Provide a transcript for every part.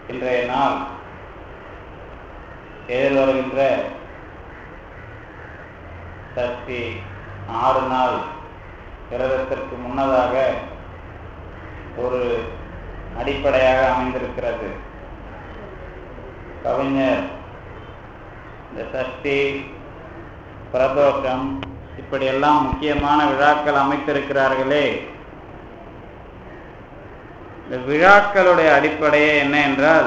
இன்றைய நாள் எதிர்வருகின்ற சக்தி ஆறு நாள் விரதத்திற்கு முன்னதாக ஒரு அடிப்படையாக அமைந்திருக்கிறது கவிஞர் இந்த சஷ்டி பிரதோஷம் இப்படியெல்லாம் முக்கியமான விழாக்கள் அமைத்திருக்கிறார்களே இந்த விழாக்களுடைய அடிப்படையே என்ன என்றால்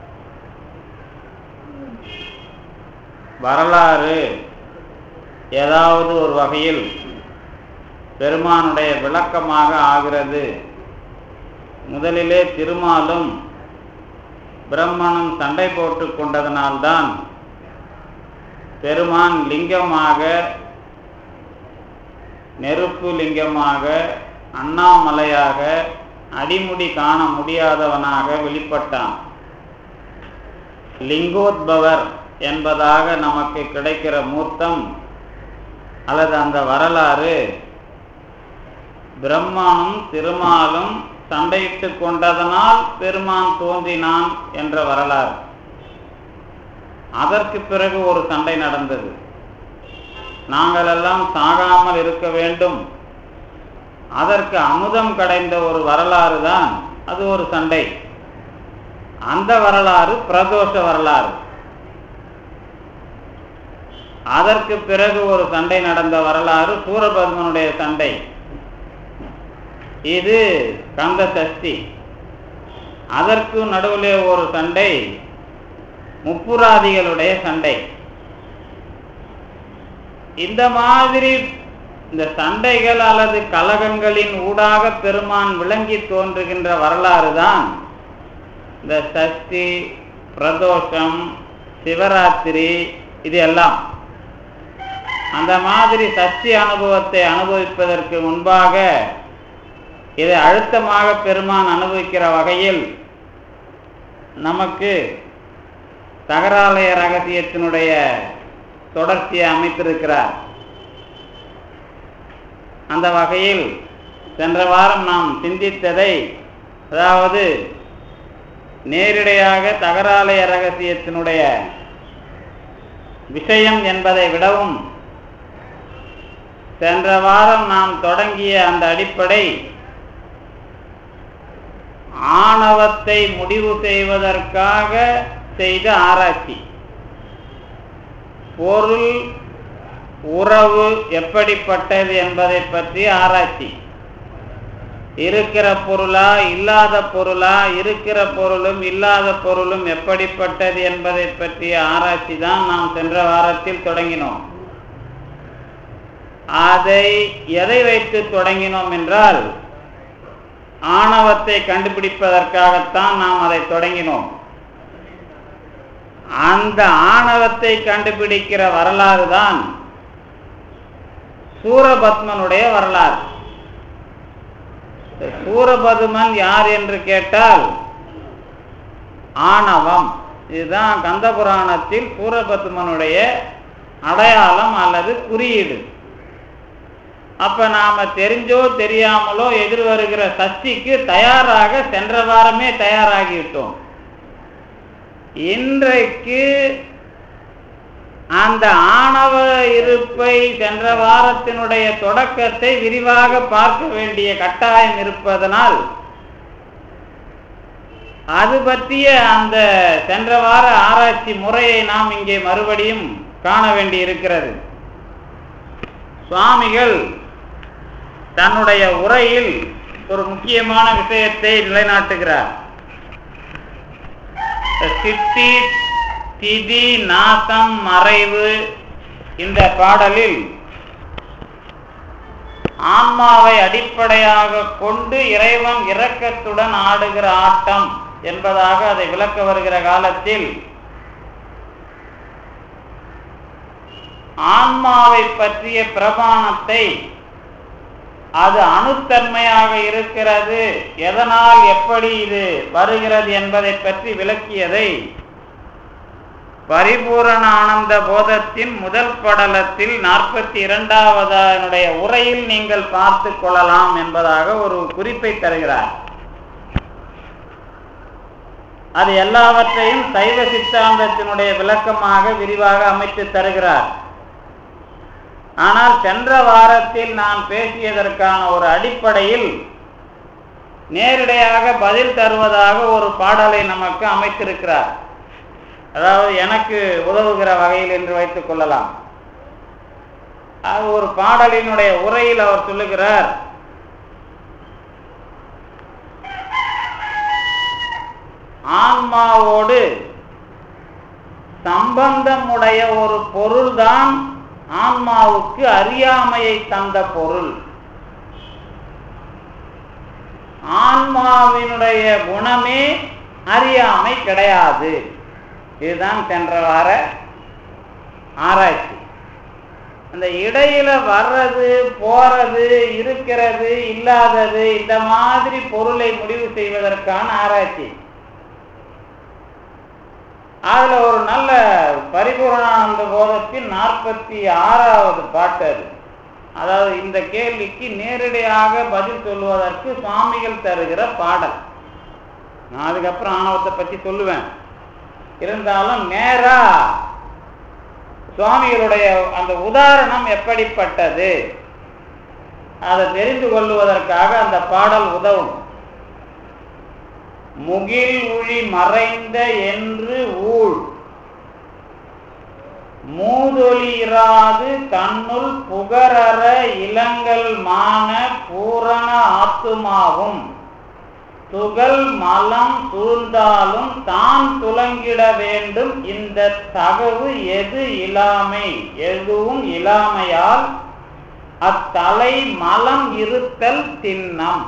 வரலாறு ஏதாவது ஒரு வகையில் பெருமானுடைய விளக்கமாக ஆகிறது முதலிலே திருமாலும் பிரம்மனும் சண்டை போட்டு கொண்டதனால்தான் பெருமான் லிங்கமாக நெருப்பு லிங்கமாக அண்ணாமலையாக அடிமுடி காண முடியாதவனாக வெளிப்பட்டான் லிங்கோத்பவர் என்பதாக நமக்கு கிடைக்கிற மூர்த்தம் அல்லது அந்த வரலாறு பிரம்மனும் திருமாலும் சண்டையிட்டு கொண்டதனால் பெருமான் தோன்றினான் என்ற வரலாறு அதற்கு பிறகு ஒரு சண்டை நடந்தது நாங்கள் எல்லாம் சாகாமல் இருக்க வேண்டும் அதற்கு அமுதம் கடைந்த ஒரு வரலாறு தான் அது ஒரு சண்டை அந்த வரலாறு பிரதோஷ வரலாறு அதற்கு பிறகு ஒரு சண்டை நடந்த வரலாறு சூரபத்மனுடைய சண்டை இது கந்த சஷ்டி அதற்கு நடுவிலே ஒரு சண்டை முப்புராதிகளுடைய சண்டை இந்த மாதிரி இந்த சண்டைகள் அல்லது கலகங்களின் ஊடாக பெருமான் விளங்கி தோன்றுகின்ற வரலாறு தான் இந்த சஷ்டி பிரதோஷம் சிவராத்திரி இது எல்லாம் அந்த மாதிரி சஷ்டி அனுபவத்தை அனுபவிப்பதற்கு முன்பாக இதை அழுத்தமாக பெருமான் அனுபவிக்கிற வகையில் நமக்கு தகராலய ரகசியத்தினுடைய தொடர்ச்சியை அமைத்திருக்கிறார் அந்த வகையில் சென்ற வாரம் நாம் சிந்தித்ததை அதாவது நேரிடையாக தகராலய ரகசியத்தினுடைய விஷயம் என்பதை விடவும் சென்ற வாரம் நாம் தொடங்கிய அந்த அடிப்படை ஆணவத்தை முடிவு செய்வதற்காக செய்த ஆராய்ச்சி பொருள் உறவு எப்படிப்பட்டது என்பதை பற்றி ஆராய்ச்சி இருக்கிற பொருளா இல்லாத பொருளா இருக்கிற பொருளும் இல்லாத பொருளும் எப்படிப்பட்டது என்பதை பற்றிய ஆராய்ச்சி தான் நாம் சென்ற வாரத்தில் தொடங்கினோம் அதை எதை வைத்து தொடங்கினோம் என்றால் ஆணவத்தை கண்டுபிடிப்பதற்காகத்தான் நாம் அதை தொடங்கினோம் அந்த ஆணவத்தை கண்டுபிடிக்கிற வரலாறு தான் சூரபத்மனுடைய வரலாறு சூரபதுமன் யார் என்று கேட்டால் ஆணவம் இதுதான் கந்த புராணத்தில் சூரபத்மனுடைய அடையாளம் அல்லது குறியீடு அப்ப நாம தெரிஞ்சோ தெரியாமலோ எதிர் வருகிற சஷ்டிக்கு தயாராக சென்ற வாரமே தயாராகிவிட்டோம் இன்றைக்கு அந்த ஆணவ இருப்பை சென்ற வாரத்தினுடைய தொடக்கத்தை விரிவாக பார்க்க வேண்டிய கட்டாயம் இருப்பதனால் அது பற்றிய அந்த சென்ற வார ஆராய்ச்சி முறையை நாம் இங்கே மறுபடியும் காண வேண்டி இருக்கிறது சுவாமிகள் தன்னுடைய உரையில் ஒரு முக்கியமான விஷயத்தை நிலைநாட்டுகிறார் சித்தி திதி நாசம் மறைவு இந்த பாடலில் ஆன்மாவை அடிப்படையாக கொண்டு இறைவன் இரக்கத்துடன் ஆடுகிற ஆட்டம் என்பதாக அதை விளக்க வருகிற காலத்தில் ஆன்மாவை பற்றிய பிரமாணத்தை அது அணுத்தன்மையாக இருக்கிறது எதனால் எப்படி இது வருகிறது என்பதை பற்றி விளக்கியதை பரிபூரண ஆனந்த போதத்தின் முதல் படலத்தில் நாற்பத்தி இரண்டாவதனுடைய உரையில் நீங்கள் பார்த்து கொள்ளலாம் என்பதாக ஒரு குறிப்பை தருகிறார் அது எல்லாவற்றையும் சைவ சித்தாந்தத்தினுடைய விளக்கமாக விரிவாக அமைத்து தருகிறார் ஆனால் சென்ற வாரத்தில் நான் பேசியதற்கான ஒரு அடிப்படையில் நேரடியாக பதில் தருவதாக ஒரு பாடலை நமக்கு அமைத்திருக்கிறார் அதாவது எனக்கு உதவுகிற வகையில் என்று வைத்துக் கொள்ளலாம் அது ஒரு பாடலினுடைய உரையில் அவர் சொல்லுகிறார் ஆன்மாவோடு சம்பந்தமுடைய ஒரு பொருள்தான் ஆன்மாவுக்கு அறியாமையை தந்த பொருள் ஆன்மாவினுடைய குணமே அறியாமை கிடையாது இதுதான் சென்ற வார ஆராய்ச்சி அந்த இடையில வர்றது போறது இருக்கிறது இல்லாதது இந்த மாதிரி பொருளை முடிவு செய்வதற்கான ஆராய்ச்சி அதுல ஒரு நல்ல பரிபூரணானந்த போதத்தின் நாற்பத்தி ஆறாவது பாட்டு அது அதாவது இந்த கேள்விக்கு நேரடியாக பதில் சொல்வதற்கு சுவாமிகள் தருகிற பாடல் நான் அதுக்கப்புறம் ஆணவத்தை பற்றி சொல்லுவேன் இருந்தாலும் நேரா சுவாமிகளுடைய அந்த உதாரணம் எப்படிப்பட்டது அதை தெரிந்து கொள்வதற்காக அந்த பாடல் உதவும் முகில் உழி மறைந்த என்று ஊழ் மூதொலிராது தன்னுள் புகரற இளங்கல் மான பூரண ஆத்துமாவும் துகள் மலம் சூழ்ந்தாலும் தான் துலங்கிட வேண்டும் இந்த தகவு எது இல்லாமை எதுவும் இல்லாமையால் அத்தலை மலம் இருத்தல் திண்ணம்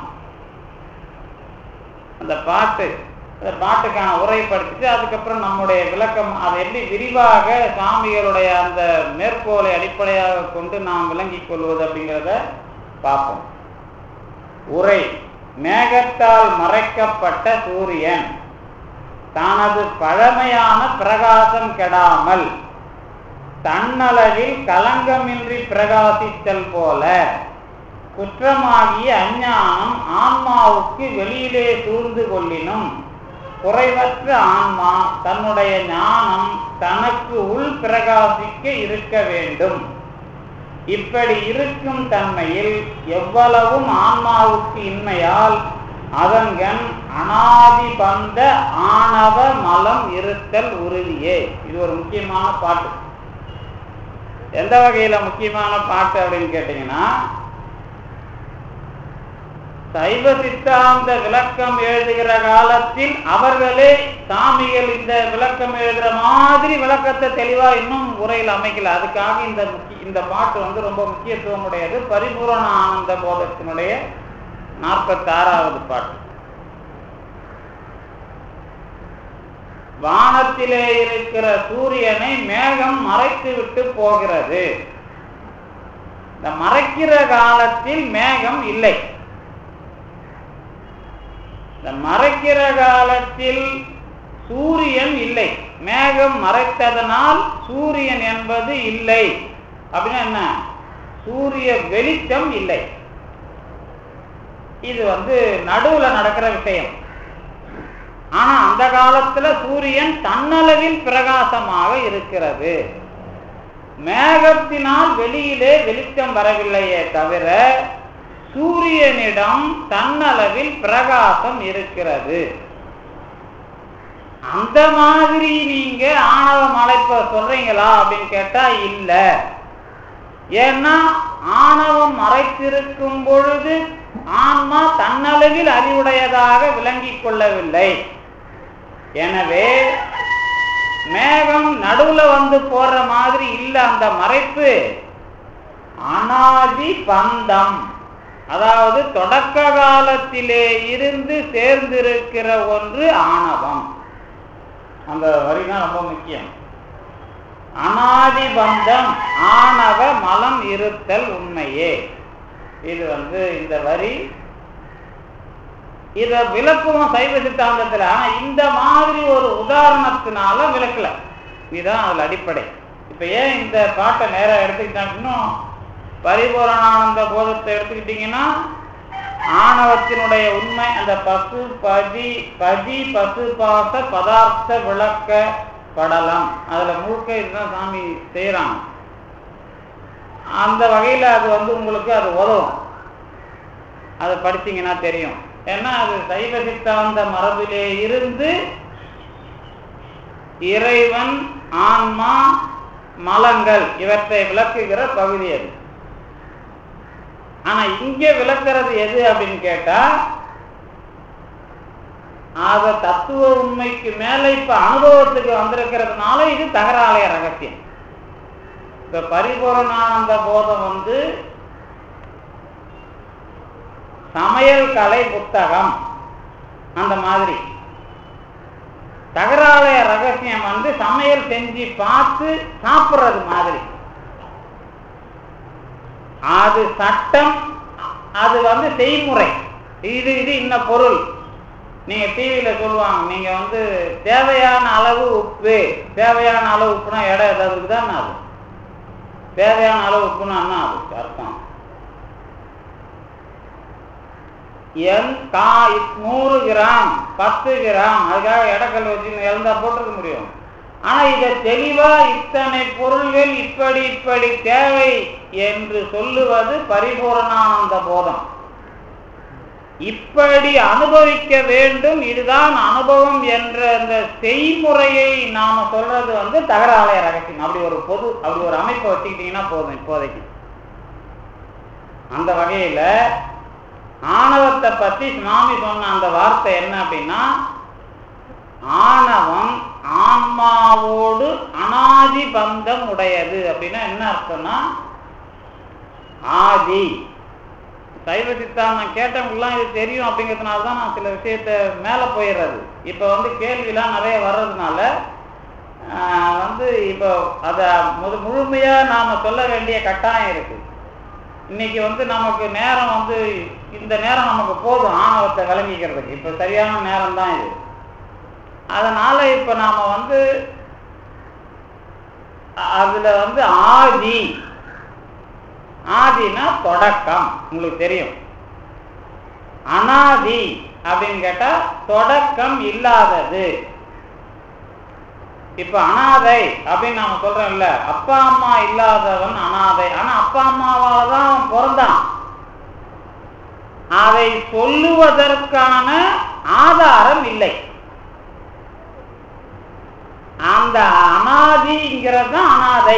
அந்த பாட்டு அந்த பாட்டுக்கான உரை படிச்சுட்டு அதுக்கப்புறம் நம்முடைய விளக்கம் அதை எப்படி விரிவாக சாமிகளுடைய அந்த மேற்கோளை அடிப்படையாக கொண்டு நாம் விளங்கிக் கொள்வது அப்படிங்கிறத பார்ப்போம் உரை மேகத்தால் மறைக்கப்பட்ட சூரியன் தனது பழமையான பிரகாசம் கெடாமல் தன்னளவில் களங்கமின்றி பிரகாசித்தல் போல குற்றமாகிய அஞ்ஞானம் ஆன்மாவுக்கு வெளியிலே சூழ்ந்து கொள்ளினும் குறைவற்ற ஆன்மா தன்னுடைய ஞானம் தனக்கு உள் பிரகாசிக்க இருக்க வேண்டும் இப்படி இருக்கும் தன்மையில் எவ்வளவும் ஆன்மாவுக்கு இன்மையால் அதன்கண் அனாதி பந்த ஆணவ மலம் இருத்தல் உறுதியே இது ஒரு முக்கியமான பாட்டு எந்த வகையில முக்கியமான பாட்டு அப்படின்னு கேட்டீங்கன்னா சைவ சித்தாந்த விளக்கம் எழுதுகிற காலத்தில் அவர்களே சாமிகள் இந்த விளக்கம் எழுதுற மாதிரி விளக்கத்தை தெளிவா இன்னும் உரையில் அமைக்கல அதுக்காக இந்த முக்கிய இந்த பாட்டு வந்து ரொம்ப முக்கியத்துவம் உடையது பரிபூரண ஆனந்த போதத்தினுடைய நாற்பத்தி ஆறாவது பாட்டு வானத்திலே இருக்கிற சூரியனை மேகம் மறைத்து விட்டு போகிறது இந்த மறைக்கிற காலத்தில் மேகம் இல்லை இந்த மறைக்கிற காலத்தில் சூரியன் இல்லை மேகம் மறைத்ததனால் சூரியன் என்பது இல்லை அப்படின்னா என்ன சூரிய வெளிச்சம் இல்லை இது வந்து நடுவுல நடக்கிற விஷயம் ஆனா அந்த காலத்துல சூரியன் தன்னளவில் பிரகாசமாக இருக்கிறது மேகத்தினால் வெளியிலே வெளிச்சம் வரவில்லையே தவிர சூரியனிடம் தன்னளவில் பிரகாசம் இருக்கிறது அந்த மாதிரி நீங்க ஆணவம் அழைப்ப சொல்றீங்களா அப்படின்னு கேட்டா இல்ல ஏன்னா ஆணவம் மறைத்திருக்கும் பொழுது ஆன்மா தன்னளவில் அறிவுடையதாக விளங்கிக் கொள்ளவில்லை எனவே மேகம் நடுவுல வந்து போற மாதிரி இல்ல அந்த மறைப்பு அனாதி பந்தம் அதாவது தொடக்க காலத்திலே இருந்து சேர்ந்திருக்கிற ஒன்று ஆணவம் அந்த வரிதான் ரொம்ப முக்கியம் அனாதி பந்தம் ஆணவ மலம் இருத்தல் உண்மையே இது வந்து இந்த வரி இத விளக்குவோம் சைவ சித்தாந்தத்துல ஆனா இந்த மாதிரி ஒரு உதாரணத்தினால விளக்கல இதுதான் அதுல அடிப்படை இப்ப ஏன் இந்த பாட்டை நேரா எடுத்துக்கிட்டா இன்னும் பரிபூரணானந்த போதத்தை எடுத்துக்கிட்டீங்கன்னா ஆணவத்தினுடைய உண்மை அந்த பசு பதி பதி பசு பாச பதார்த்த விளக்க படலம் அதுல முழுக்க இதுதான் சாமி செய்யறாங்க அந்த வகையில அது வந்து உங்களுக்கு அது உதவும் அதை படிச்சீங்கன்னா தெரியும் ஏன்னா அது சைவ சித்தாந்த மரபிலே இருந்து இறைவன் ஆன்மா மலங்கள் இவற்றை விளக்குகிற பகுதி அது ஆனா இங்க விளக்குறது எது அப்படின்னு கேட்டா அத தத்துவ உண்மைக்கு மேல இப்ப அனுபவத்துக்கு வந்திருக்கிறதுனால இது தகராலய ரகசியம் இப்ப பரிபூரணானந்த போதம் வந்து சமையல் கலை புத்தகம் அந்த மாதிரி தகராலய ரகசியம் வந்து சமையல் செஞ்சு பார்த்து சாப்பிட்றது மாதிரி அது சட்டம் அது வந்து செய்முறை இது இது இன்ன பொருள் நீங்க டிவியில சொல்லுவாங்க நீங்க வந்து தேவையான அளவு உப்பு தேவையான அளவு உப்புனா இடம் ஏதாவது தான் அது தேவையான அளவு உப்புனா என்ன அதுக்கு அர்த்தம் என் கா நூறு கிராம் பத்து கிராம் அதுக்காக இடக்கல் வச்சு இழந்தா போட்டிருக்க முடியும் ஆனா இதை தெளிவா இத்தனை பொருள்கள் இப்படி இப்படி தேவை என்று சொல்லுவது பரிபூரணானந்த போதம் இப்படி அனுபவிக்க வேண்டும் இதுதான் அனுபவம் என்ற அந்த செய்முறையை நாம சொல்றது வந்து தகராலய ரகசியம் அப்படி ஒரு பொது அப்படி ஒரு அமைப்பை வச்சுக்கிட்டீங்கன்னா போதும் இப்போதைக்கு அந்த வகையில ஆணவத்தை பத்தி சுவாமி சொன்ன அந்த வார்த்தை என்ன அப்படின்னா ஆணவம் ஆன்மாவோடு அனாதி பந்தம் உடையது அப்படின்னா என்ன அர்த்தம்னா ஆதி சைவ சித்தாந்தம் கேட்டவங்கலாம் இது தெரியும் அப்படிங்கிறதுனால தான் நான் சில விஷயத்த மேலே போயிடுறது இப்போ வந்து கேள்விலாம் நிறைய வர்றதுனால ஆஹ், வந்து இப்போ அதை முழு முழுமையாக நாம் சொல்ல வேண்டிய கட்டாயம் இருக்கு இன்னைக்கு வந்து நமக்கு நேரம் வந்து இந்த நேரம் நமக்கு போதும் ஆணவத்தை விளங்கிக்கிறதுக்கு இப்போ சரியான நேரம் தான் இது அதனால இப்போ நாம வந்து அதுல வந்து ஆதி ஆதினா தொடக்கம் உங்களுக்கு தெரியும் அனாதி அப்படின்னு கேட்டா தொடக்கம் இல்லாதது இப்ப அனாதை அப்படின்னு நாம சொல்றோம்ல அப்பா அம்மா இல்லாதவன் அனாதை ஆனா அப்பா அம்மாவால தான் அவன் பிறந்தான் அதை சொல்லுவதற்கான ஆதாரம் இல்லை அந்த அனாதிங்கிறது தான் அனாதை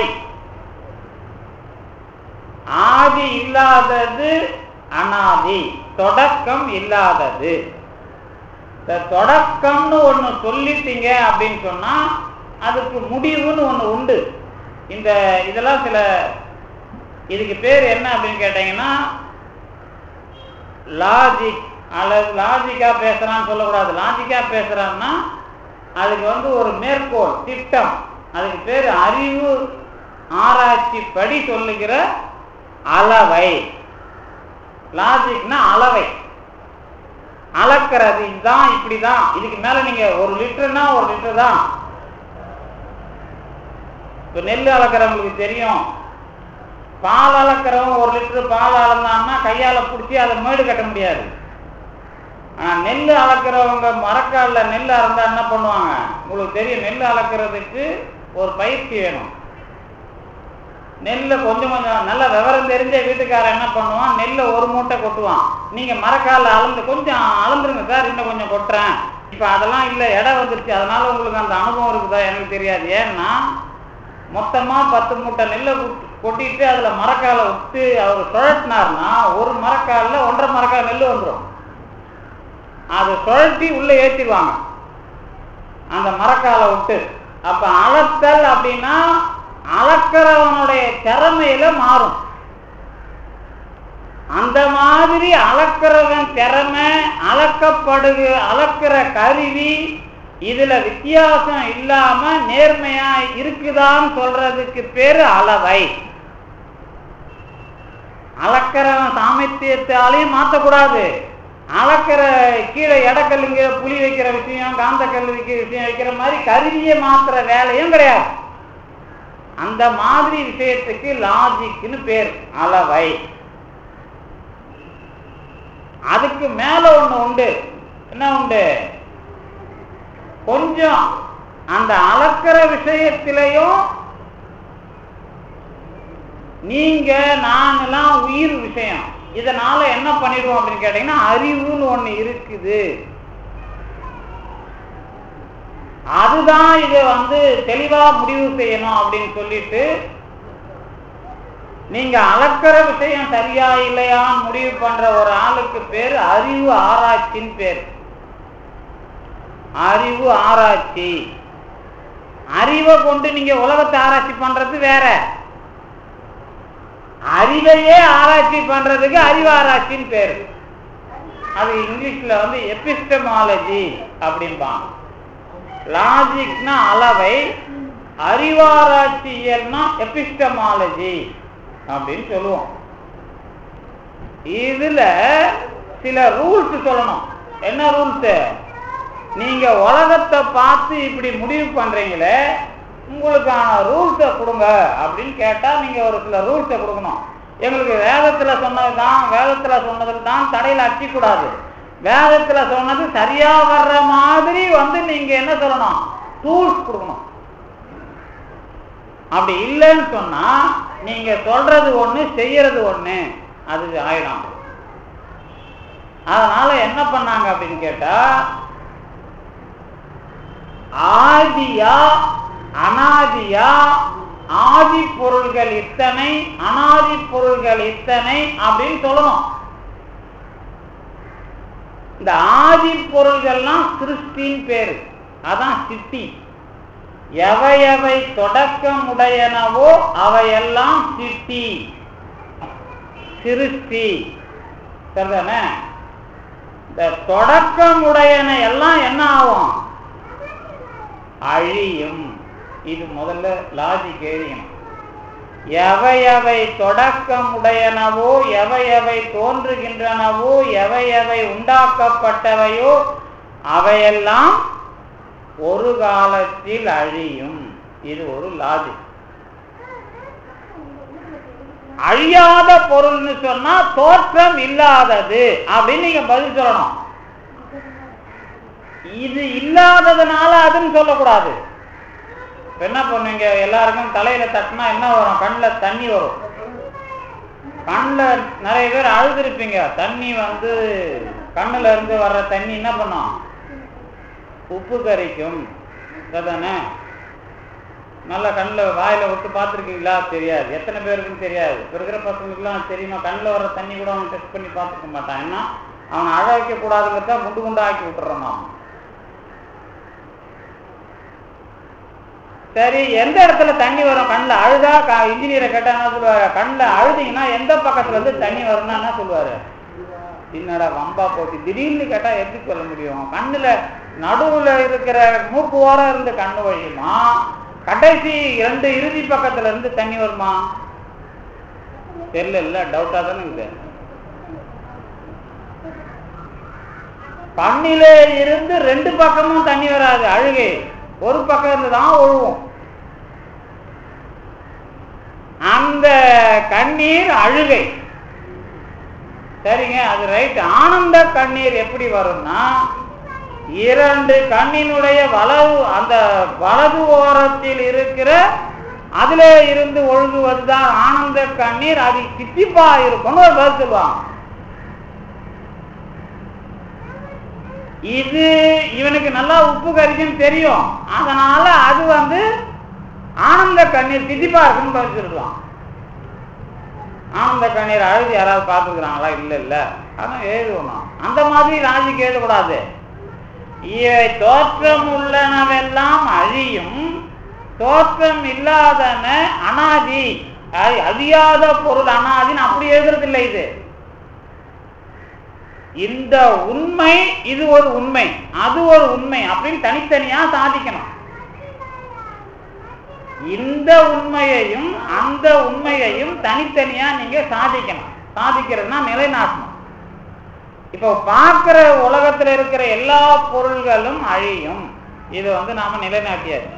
ஆதி இல்லாதது அனாதி தொடக்கம் இல்லாதது இந்த தொடக்கம்னு ஒண்ணு சொல்லிட்டீங்க அப்படின்னு சொன்னா அதுக்கு முடிவுன்னு ஒண்ணு உண்டு இந்த இதெல்லாம் சில இதுக்கு பேர் என்ன அப்படின்னு கேட்டீங்கன்னா லாஜிக் அல்லது லாஜிக்கா பேசுறான்னு சொல்லக்கூடாது லாஜிக்கா பேசுறான்னா அதுக்கு வந்து ஒரு மேற்கோள் திட்டம் அதுக்கு பேர் அறிவு ஆராய்ச்சி படி சொல்லுகிற அளவை லாஜிக்னா அளவை அளக்கிறது இதுதான் இப்படிதான் இதுக்கு மேல நீங்க ஒரு லிட்டர்னா ஒரு லிட்டர் தான் இப்ப நெல் அளக்கிறவங்களுக்கு தெரியும் பால் அளக்கிறவங்க ஒரு லிட்டர் பால் அளந்தான்னா கையால பிடிச்சி அதை மேடு கட்ட முடியாது ஆனா நெல் அளக்கிறவங்க மரக்கால்ல நெல் அறந்தா என்ன பண்ணுவாங்க உங்களுக்கு தெரியும் நெல் அளக்கிறதுக்கு ஒரு பயிற்சி வேணும் நெல்லை கொஞ்சம் கொஞ்சம் நல்ல விவரம் தெரிஞ்ச வீட்டுக்காரன் என்ன பண்ணுவான் நெல்லை ஒரு மூட்டை கொட்டுவான் நீங்க மரக்கால அளந்து கொஞ்சம் அளந்துருங்க சார் இன்னும் கொஞ்சம் கொட்டுறேன் இப்ப அதெல்லாம் இல்லை இடம் வந்துருச்சு அதனால உங்களுக்கு அந்த அனுபவம் இருக்குதா எனக்கு தெரியாது ஏன்னா மொத்தமா பத்து மூட்டை நெல்லை கொட்- கொட்டிட்டு அதுல மரக்காலை விட்டு அவர் சுழட்டினார்னா ஒரு மரக்கால்ல ஒன்றரை மரக்கால் நெல் வந்துடும் அதை சுழட்டி உள்ள ஏற்றிடுவாங்க அந்த மரக்காலை விட்டு அப்ப அளத்தல் அப்படின்னா அளக்கிறவனுடைய திறமையில மாறும் அந்த மாதிரி அளக்கிறவன் திறமை அளக்கப்படுகு அளக்கிற கருவி இதுல வித்தியாசம் இல்லாம நேர்மையா இருக்குதான்னு சொல்றதுக்கு பேரு அளவை அளக்கிறவன் சாமர்த்தியத்தாலையும் மாற்றக்கூடாது அளக்கிற கீழே இடக்கல்லுங்க புளி வைக்கிற விஷயம் காந்தக்கல் வைக்கிற விஷயம் வைக்கிற மாதிரி கருவியை மாத்துற வேலையும் கிடையாது அந்த மாதிரி விஷயத்துக்கு லாஜிக்னு பேர் அளவை அதுக்கு மேல ஒண்ணு உண்டு என்ன உண்டு கொஞ்சம் அந்த அளக்கிற விஷயத்திலையும் நீங்க நாங்கெல்லாம் உயிர் விஷயம் இதனால என்ன பண்ணிடுவோம் அப்படின்னு கேட்டீங்கன்னா அறிவுன்னு ஒண்ணு இருக்குது அதுதான் இதை வந்து தெளிவா முடிவு செய்யணும் அப்படின்னு சொல்லிட்டு நீங்க அளக்கிற விஷயம் சரியா இல்லையான்னு முடிவு பண்ற ஒரு ஆளுக்கு பேர் அறிவு ஆராய்ச்சின்னு பேர் அறிவு ஆராய்ச்சி அறிவை கொண்டு நீங்க உலகத்தை ஆராய்ச்சி பண்றது வேற அறிவையே ஆராய்ச்சி பண்றதுக்கு அறிவு ஆராய்ச்சின்னு பேரு அது இங்கிலீஷ்ல வந்து எபிஸ்டமாலஜி அப்படிம்பாங்க லாஜிக்னா அளவை அறிவாராய்ச்சியல்னா எபிஸ்டமாலஜி அப்படின்னு சொல்லுவோம் இதுல சில ரூல்ஸ் சொல்லணும் என்ன ரூல்ஸ் நீங்க உலகத்தை பார்த்து இப்படி முடிவு பண்றீங்களே உங்களுக்கான ரூல்ஸை கொடுங்க அப்படின்னு கேட்டா நீங்க ஒரு சில ரூல்ஸை கொடுக்கணும் எங்களுக்கு வேதத்துல சொன்னது தான் வேதத்துல சொன்னதில் தான் தடையில அடிக்கூடாது வேதத்துல சொன்னது சரியா வர்ற மாதிரி வந்து நீங்க என்ன சொல்லணும் டூல்ஸ் கொடுக்கணும் அப்படி இல்லைன்னு சொன்னா நீங்க சொல்றது ஒண்ணு செய்யறது ஒண்ணு அது ஆயிடும் அதனால என்ன பண்ணாங்க அப்படின்னு கேட்டா ஆதியா அனாதியா ஆதி பொருள்கள் இத்தனை அனாதி பொருள்கள் இத்தனை அப்படின்னு சொல்லணும் இந்த ஆதி பொருள்கள்லாம் சிருஷ்டின்னு பேரு அதான் சித்தி எவை எவை தொடக்கம் உடையனவோ அவையெல்லாம் சித்தி சிருஷ்டி சரிதானே இந்த தொடக்கம் உடையன எல்லாம் என்ன ஆகும் அழியும் இது முதல்ல லாஜிக் எழுதிக்கணும் எவை எவை தொடக்கம் உடையனவோ எவை எவை தோன்றுகின்றனவோ எவை எவை உண்டாக்கப்பட்டவையோ அவையெல்லாம் ஒரு காலத்தில் அழியும் இது ஒரு லாஜிக் அழியாத பொருள்னு சொன்னா தோற்றம் இல்லாதது அப்படின்னு நீங்க பதில் சொல்லணும் இது இல்லாததுனால அதுன்னு சொல்லக்கூடாது இப்ப என்ன பண்ணுவீங்க எல்லாருக்கும் தலையில தட்டினா என்ன வரும் கண்ணில் தண்ணி வரும் கண்ணில் நிறைய பேர் அழுதுருப்பீங்க தண்ணி வந்து கண்ணுல இருந்து வர்ற தண்ணி என்ன பண்ணும் உப்பு கரிக்கும் சரிதானே நல்லா கண்ணில் வாயில விட்டு பார்த்துருக்கீங்களா தெரியாது எத்தனை பேருக்குன்னு தெரியாது இப்போ இருக்கிற பசங்களுக்குலாம் தெரியுமா கண்ணில் வர்ற தண்ணி கூட அவன் டெஸ்ட் பண்ணி பார்த்துக்க மாட்டான் ஏன்னா அவனை அழ வைக்கக்கூடாதுங்கிறத முண்டு முண்டா ஆக்கி விட்டுறான் அவன் சரி எந்த இடத்துல தண்ணி வரும் கண்ணில் அழுதா இன்ஜினியரை கேட்டா என்ன சொல்லுவாரு கண்ணில் அழுதிங்கன்னா எந்த பக்கத்துல இருந்து தண்ணி வரும்னா என்ன சொல்லுவாரு என்னடா வம்பா போச்சு திடீர்னு கேட்டா எப்படி சொல்ல முடியும் கண்ணுல நடுவுல இருக்கிற மூக்கு ஓரம் இருந்து கண்ணு வழியுமா கடைசி ரெண்டு இறுதி பக்கத்துல இருந்து தண்ணி வருமா தெரியல இல்ல டவுட்டா தானே இருக்குது கண்ணிலே இருந்து ரெண்டு பக்கமும் தண்ணி வராது அழுகை ஒரு பக்கம் இருந்து தான் ஒழுவும் அந்த கண்ணீர் அழுகை சரிங்க அது ரைட் ஆனந்த கண்ணீர் எப்படி வரும்னா இரண்டு கண்ணினுடைய வலது அந்த வலது ஓரத்தில் இருக்கிற அதுல இருந்து ஒழுகுவதுதான் ஆனந்த கண்ணீர் அது சித்திப்பா இருக்கும்னு ஒரு பதில் சொல்லுவாங்க இது இவனுக்கு நல்லா உப்பு கரிக்குன்னு தெரியும் அதனால அது வந்து ஆனந்த கண்ணீர் திதிப்பா இருக்குன்னு பதில் சொல்லுவான் ஆனந்த கண்ணீர் அழுது யாராவது பார்த்துக்கிறாங்களா இல்ல இல்ல அதான் எழுதணும் அந்த மாதிரி ராஜிக்கு எழுதக்கூடாது இவை தோற்றம் உள்ளனவெல்லாம் அழியும் தோற்றம் இல்லாதன அனாதி அழி- அழியாத பொருள் அனாதின்னு அப்படி எழுதுறது இல்லை இது இந்த உண்மை இது ஒரு உண்மை அது ஒரு உண்மை அப்படின்னு தனித்தனியா சாதிக்கணும் இந்த உண்மையையும் அந்த உண்மையையும் தனித்தனியா நீங்க சாதிக்கணும் சாதிக்கிறதுனா நிலைநாட்டணும் இப்போ பார்க்கிற உலகத்துல இருக்கிற எல்லா பொருள்களும் அழியும் இது வந்து நாம நிலைநாட்டியாச்சு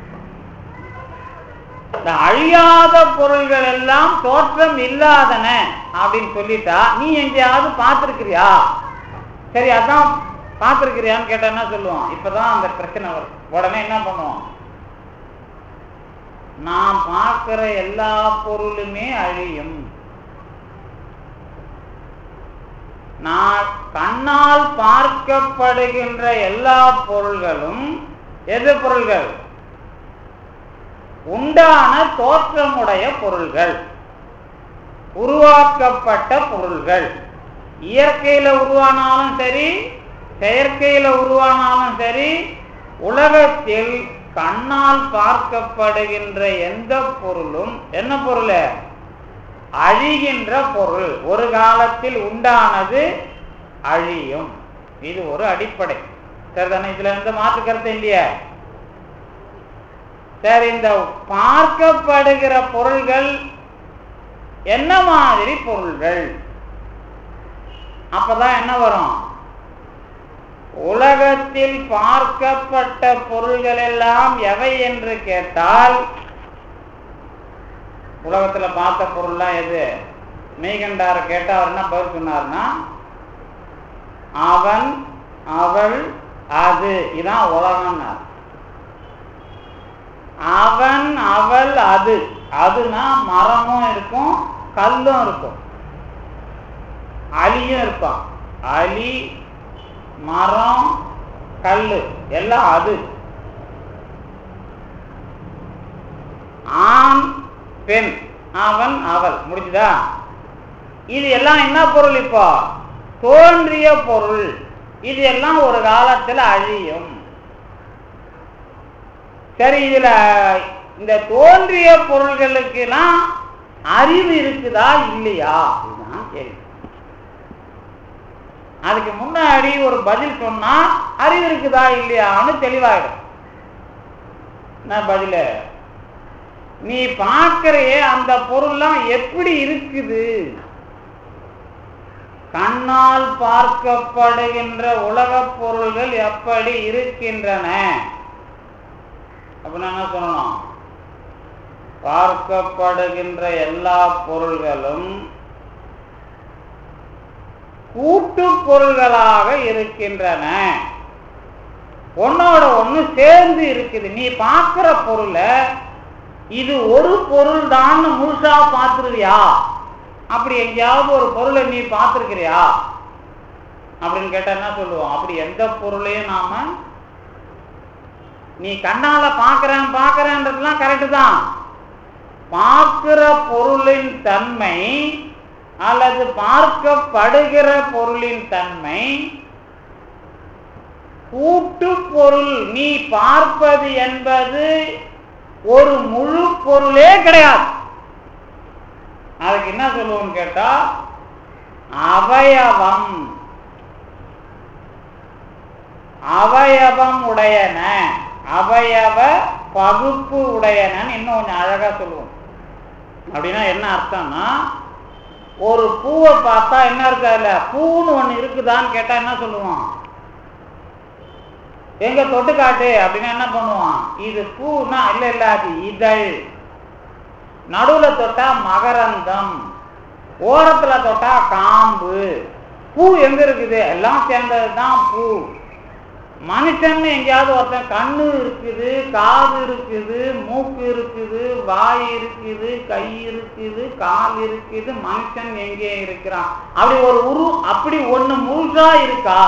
இந்த அழியாத பொருள்கள் எல்லாம் தோற்றம் இல்லாதன அப்படின்னு சொல்லிட்டா நீ எங்கேயாவது பார்த்திருக்கிறியா சரி அதான் பார்த்துருக்கிறியான்னு கேட்டா என்ன சொல்லுவோம் இப்பதான் அந்த பிரச்சனை வரும் உடனே என்ன பண்ணுவோம் நான் பார்க்கிற எல்லா பொருளுமே அழியும் நான் கண்ணால் பார்க்கப்படுகின்ற எல்லா பொருள்களும் எது பொருள்கள் உண்டான தோற்றமுடைய பொருள்கள் உருவாக்கப்பட்ட பொருள்கள் இயற்கையில உருவானாலும் சரி செயற்கையில உருவானாலும் சரி உலகத்தில் கண்ணால் பார்க்கப்படுகின்ற எந்த பொருளும் என்ன பொருள் அழிகின்ற பொருள் ஒரு காலத்தில் உண்டானது அழியும் இது ஒரு அடிப்படை சரிதானே இதுல எந்த மாற்று கருத்து இல்லையா சரி இந்த பார்க்கப்படுகிற பொருள்கள் என்ன மாதிரி பொருள்கள் அப்பதான் என்ன வரும் உலகத்தில் பார்க்கப்பட்ட பொருள்கள் எல்லாம் எவை என்று கேட்டால் உலகத்துல பார்த்த பொருள்லாம் எது மெய்கண்டார கேட்டா அவர் என்ன பதில் சொன்னார்னா அவன் அவள் அது இதான் உலகம்னார் அவன் அவள் அது அதுனா மரமும் இருக்கும் கல்லும் இருக்கும் அலியும் இருப்பான் அலி மரம் கல்லு எல்லாம் அது ஆண் பெண் அவன் அவள் முடிஞ்சுதா இது எல்லாம் என்ன பொருள் இப்போ தோன்றிய பொருள் இது எல்லாம் ஒரு காலத்துல அழியும் சரி இதுல இந்த தோன்றிய பொருள்களுக்கெல்லாம் அறிவு இருக்குதா இல்லையா இதுதான் கேள்வி அதுக்கு முன்னாடி ஒரு பதில் சொன்னா அறிவு இருக்குதா இல்லையான்னு தெளிவாயிடும் என்ன பதில நீ பார்க்கிறையே அந்த பொருள்லாம் எப்படி இருக்குது கண்ணால் பார்க்கப்படுகின்ற உலகப் பொருள்கள் எப்படி இருக்கின்றன அப்படின்னா என்ன சொல்லணும் பார்க்கப்படுகின்ற எல்லா பொருள்களும் கூட்டு பொருள்களாக இருக்கின்றன ஒன்னோட ஒண்ணு சேர்ந்து இருக்குது நீ பார்க்கிற பொருளை இது ஒரு பொருள் தான் முழுசா பார்த்துருவியா அப்படி எங்கேயாவது ஒரு பொருளை நீ பார்த்துருக்கிறியா அப்படின்னு கேட்டா என்ன சொல்லுவோம் அப்படி எந்த பொருளையும் நாம நீ கண்ணால பார்க்கறேன் பார்க்கறேன்றதுலாம் கரெக்டு தான் பார்க்கிற பொருளின் தன்மை அல்லது பார்க்கப்படுகிற பொருளின் தன்மை கூட்டு பொருள் நீ பார்ப்பது என்பது ஒரு முழு பொருளே கிடையாது அதுக்கு என்ன சொல்லுவோம்னு கேட்டா அவயவம் அவயவம் உடையன அவயவ பகுப்பு உடையனன்னு இன்னும் கொஞ்சம் அழகா சொல்லுவோம் அப்படின்னா என்ன அர்த்தம்னா ஒரு பூவை பார்த்தா என்ன இருக்கா இல்ல பூன்னு ஒண்ணு இருக்குதான்னு கேட்டா என்ன சொல்லுவோம் எங்க தொட்டு காட்டு அப்படின்னா என்ன பண்ணுவான் இது பூனா இல்ல இல்ல அது இதழ் நடுவுல தொட்டா மகரந்தம் ஓரத்துல தொட்டா காம்பு பூ எங்க இருக்குது எல்லாம் சேர்ந்தது தான் பூ மனுஷன் எங்கேயாவது ஒருத்தன் கண்ணு இருக்குது காது இருக்குது மூக்கு இருக்குது வாய் இருக்குது கை இருக்குது கால் இருக்குது மனுஷன் எங்கே இருக்கிறான் அப்படி ஒரு உரு அப்படி ஒண்ணு முழுசா இருக்கா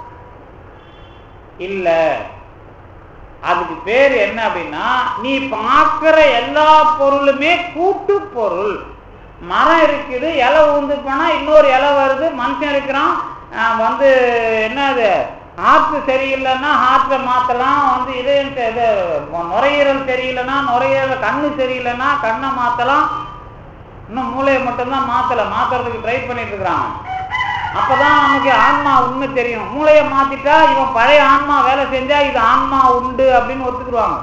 இல்ல அதுக்கு பேர் என்ன அப்படின்னா நீ பார்க்கிற எல்லா பொருளுமே கூட்டு பொருள் மரம் இருக்குது இலை ஊந்து போனா இன்னொரு இலை வருது மனுஷன் இருக்கிறான் ஆஹ் வந்து என்னது ஹார்ட் சரியில்லைன்னா ஹார்ட்டை மாற்றலாம் வந்து இதயம் ச- இது நுரையீரல் சரியில்லைன்னா நுரையீரல் கண்ணு சரியில்லைன்னா கண்ணை மாற்றலாம் இன்னும் மூளையை மட்டும்தான் மாற்றலை மாற்றுறதுக்கு ட்ரை பண்ணிட்டு இருக்கிறாங்க அப்பதான் நமக்கு ஆன்மா உண்மை தெரியும் மூளையை மாத்திட்டா இவன் பழைய ஆன்மா வேலை செஞ்சா இது ஆன்மா உண்டு அப்படின்னு ஒத்துக்குருவாங்க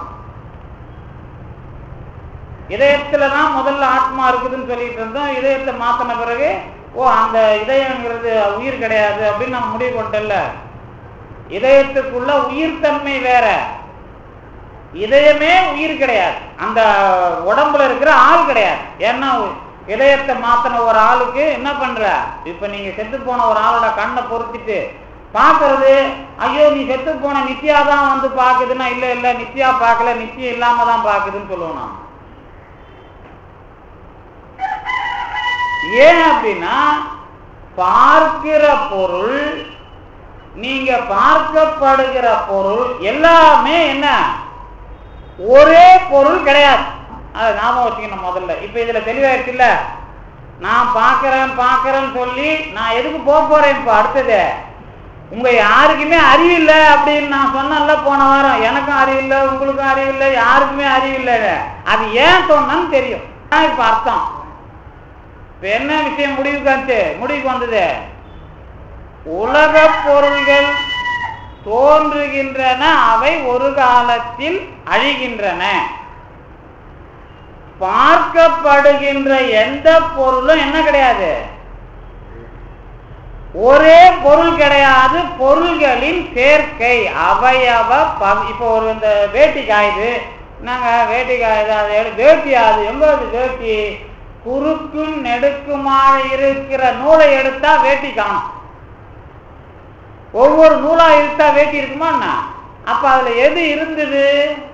இதயத்துல தான் முதல்ல ஆத்மா இருக்குதுன்னு சொல்லிட்டு இருந்தோம் இதயத்தை மாத்தின பிறகு ஓ அந்த இதயங்கிறது உயிர் கிடையாது அப்படின்னு நம்ம முடிவு கொண்டல இதயத்துக்குள்ள உயிர்த்தன்மை வேற இதயமே உயிர் கிடையாது அந்த உடம்புல இருக்கிற ஆள் கிடையாது ஏன்னா இதயத்தை மாத்தின ஒரு ஆளுக்கு என்ன பண்ற இப்ப நீங்க செத்து போன ஒரு ஆளோட கண்ணை பொருத்திட்டு பார்க்கறது ஐயோ நீ செத்து போன நித்யா தான் வந்து பார்க்குதுன்னா இல்லை இல்லை நித்யா பார்க்கல நித்தியம் இல்லாம தான் பார்க்குதுன்னு சொல்லுவோம் நாம் ஏன் அப்படின்னா பார்க்கிற பொருள் நீங்க பார்க்கப்படுகிற பொருள் எல்லாமே என்ன ஒரே பொருள் கிடையாது அதை ஞாபகம் வச்சுக்கணும் முதல்ல இப்ப இதுல தெளிவாயிருச்சுல்ல நான் பார்க்கறேன் பார்க்கறேன்னு சொல்லி நான் எதுக்கு போக போறேன் இப்ப அடுத்தது உங்க யாருக்குமே அறிவு இல்லை அப்படின்னு நான் சொன்னேன்ல போன வாரம் எனக்கும் அறிவு இல்லை உங்களுக்கும் அறிவு இல்லை யாருக்குமே அறிவு இல்லை அது ஏன் சொன்னேன்னு தெரியும் அதான் இப்ப அர்த்தம் இப்ப என்ன விஷயம் முடிவுக்கு வந்துச்சு முடிவுக்கு வந்தது உலக பொருள்கள் தோன்றுகின்றன அவை ஒரு காலத்தில் அழிகின்றன பார்க்கப்படுகின்ற எந்த பொருளும் என்ன கிடையாது ஒரே பொருள் கிடையாது பொருள்களின் சேர்க்கை அவயவ ப- இப்போ ஒரு இந்த வேட்டி காயுது நாங்க வேட்டி காயுது அது எடு- வேட்டி அது எங்க அது வேட்டி குறுக்கும் நெடுக்குமாக இருக்கிற நூலை எடுத்தா வேட்டி காணும் ஒவ்வொரு நூலா எடுத்தா வேட்டி இருக்குமா என்ன அப்ப அதுல எது இருந்தது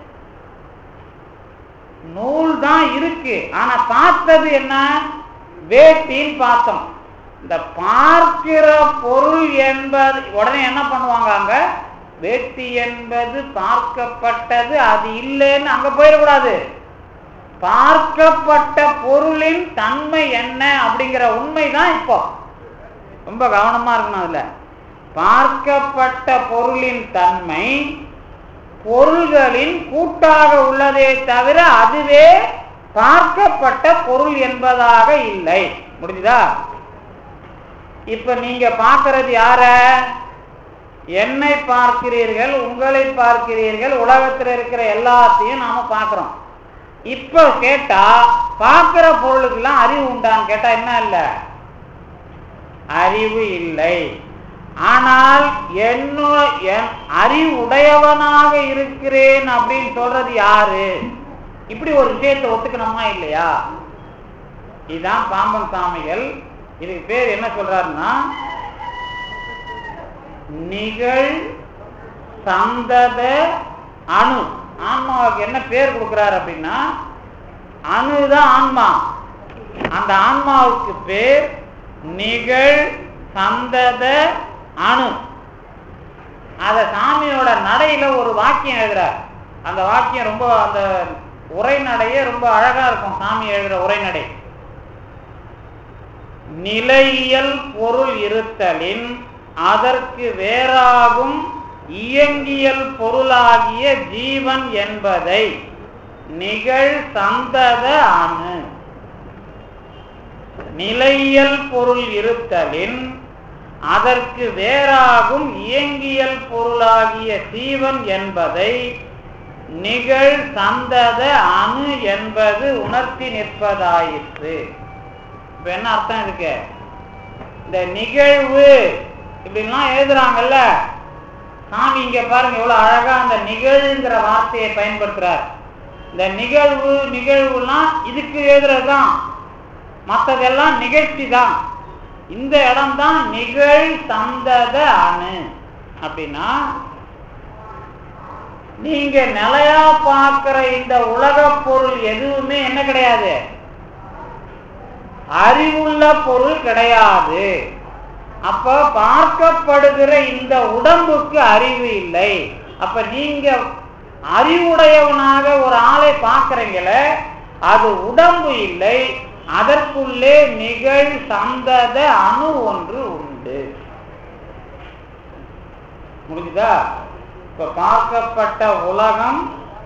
நூல் தான் இருக்கு ஆனா பார்த்தது என்ன வேட்டின்னு பார்த்தோம் இந்த பார்க்கிற பொருள் என்பது உடனே என்ன பண்ணுவாங்க அங்க வேட்டி என்பது பார்க்கப்பட்டது அது இல்லைன்னு அங்க போயிடக்கூடாது பார்க்கப்பட்ட பொருளின் தன்மை என்ன அப்படிங்கிற உண்மைதான் இப்போ ரொம்ப கவனமா இருக்கணும் அதுல பார்க்கப்பட்ட பொருளின் தன்மை பொருள்களின் கூட்டாக உள்ளதே தவிர அதுவே பார்க்கப்பட்ட பொருள் என்பதாக இல்லை முடிஞ்சுதா இப்ப நீங்க பார்க்கிறது யார என்னை பார்க்கிறீர்கள் உங்களை பார்க்கிறீர்கள் உலகத்தில் இருக்கிற எல்லாத்தையும் நாம பார்க்கிறோம் இப்ப கேட்டா பார்க்கிற பொருளுக்கெல்லாம் அறிவு உண்டான்னு கேட்டா என்ன இல்லை அறிவு இல்லை ஆனால் என்னோ என் அறிவுடையவனாக இருக்கிறேன் அப்படின்னு சொல்றது யாரு இப்படி ஒரு விஷயத்தை ஒத்துக்கணுமா இல்லையா இதுதான் பாம்பன் சாமிகள் இதுக்கு பேர் என்ன சொல்றாருன்னா நிகழ் சந்தத அணு ஆன்மாவுக்கு என்ன பேர் கொடுக்கிறார் அப்படின்னா அணுதான் ஆன்மா அந்த ஆன்மாவுக்கு பேர் நிகழ் சந்தத அணு அத சாமியோட நடையில ஒரு வாக்கியம் எழுதுறார் அந்த வாக்கியம் ரொம்ப அந்த உரைநடையே ரொம்ப அழகா இருக்கும் சாமி எழுதுற உரைநடை நிலையியல் பொருள் இருத்தலின் அதற்கு வேறாகும் இயங்கியல் பொருளாகிய ஜீவன் என்பதை நிகழ் சந்தத அணு நிலையியல் பொருள் இருத்தலின் அதற்கு வேறாகும் இயங்கியல் பொருளாகிய ஜீவன் என்பதை நிகழ் சந்தத அணு என்பது உணர்த்தி நிற்பதாயிற்று இப்ப என்ன அர்த்தம் இதுக்கு இந்த நிகழ்வு இப்படிலாம் எழுதுறாங்கல்ல சாமி இங்க பாருங்க எவ்வளவு அழகா அந்த நிகழ்ங்கிற வார்த்தையை பயன்படுத்துறார் இந்த நிகழ்வு நிகழ்வுலாம் இதுக்கு எழுதுறதுதான் மற்றதெல்லாம் நிகழ்ச்சி தான் இந்த இடம் தான் நிகழ் சந்தத அணு அப்படின்னா நீங்க நிலையா பார்க்கிற இந்த உலக பொருள் எதுவுமே என்ன கிடையாது அறிவுள்ள பொருள் கிடையாது அப்ப பார்க்கப்படுகிற இந்த உடம்புக்கு அறிவு இல்லை அப்ப நீங்க அறிவுடையவனாக ஒரு ஆளை பார்க்கறீங்களே அது உடம்பு இல்லை அதற்குள்ளே நிகழ் சந்தத அணு ஒன்று உண்டு முடிஞ்சுதா இப்ப பார்க்கப்பட்ட உலகம்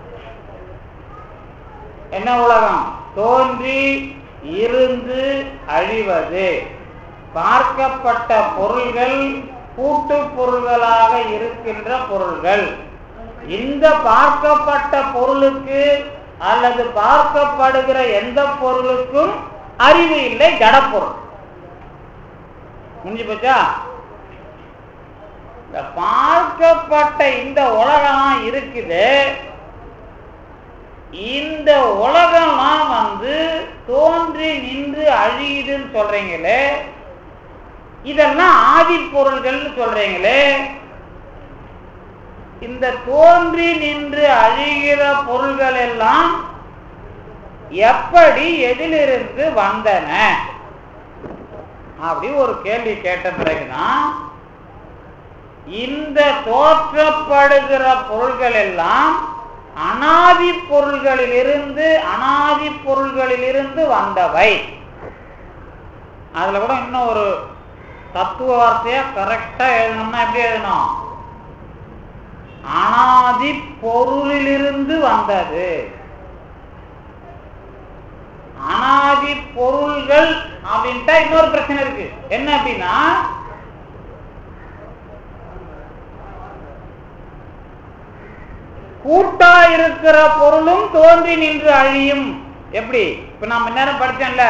என்ன உலகம் தோன்றி இருந்து அழிவது பார்க்கப்பட்ட பொருள்கள் கூட்டு பொருள்களாக இருக்கின்ற பொருள்கள் இந்த பார்க்கப்பட்ட பொருளுக்கு அல்லது பார்க்கப்படுகிற எந்த பொருளுக்கும் அறிவு இல்லை ஜடப்பொருள் முடிஞ்சு போச்சா இந்த பார்க்கப்பட்ட இந்த உலகம் இருக்குது இந்த உலகம்லாம் வந்து தோன்றி நின்று அழியுதுன்னு சொல்றீங்களே இதெல்லாம் ஆதி பொருள்கள்னு சொல்றீங்களே இந்த தோன்றி நின்று அழிகிற பொருள்கள் எல்லாம் எப்படி எதிலிருந்து வந்தன அப்படி ஒரு கேள்வி கேட்ட பிறகுதான் இந்த தோற்றப்படுகிற பொருள்கள் எல்லாம் அனாதி பொருள்களிலிருந்து அனாதி பொருள்களிலிருந்து வந்தவை அதுல கூட இன்னும் ஒரு தத்துவ வார்த்தையா கரெக்டா எழுதணும்னா எப்படி எழுதணும் அனாதி பொருளிலிருந்து வந்தது அனாதி பொருள்கள் அப்படின்ட்டா இன்னொரு பிரச்சனை இருக்கு என்ன அப்படின்னா கூட்டா இருக்கிற பொருளும் தோன்றி நின்று அழியும் எப்படி இப்ப நான் முன்னேரம் படிச்சேன்ல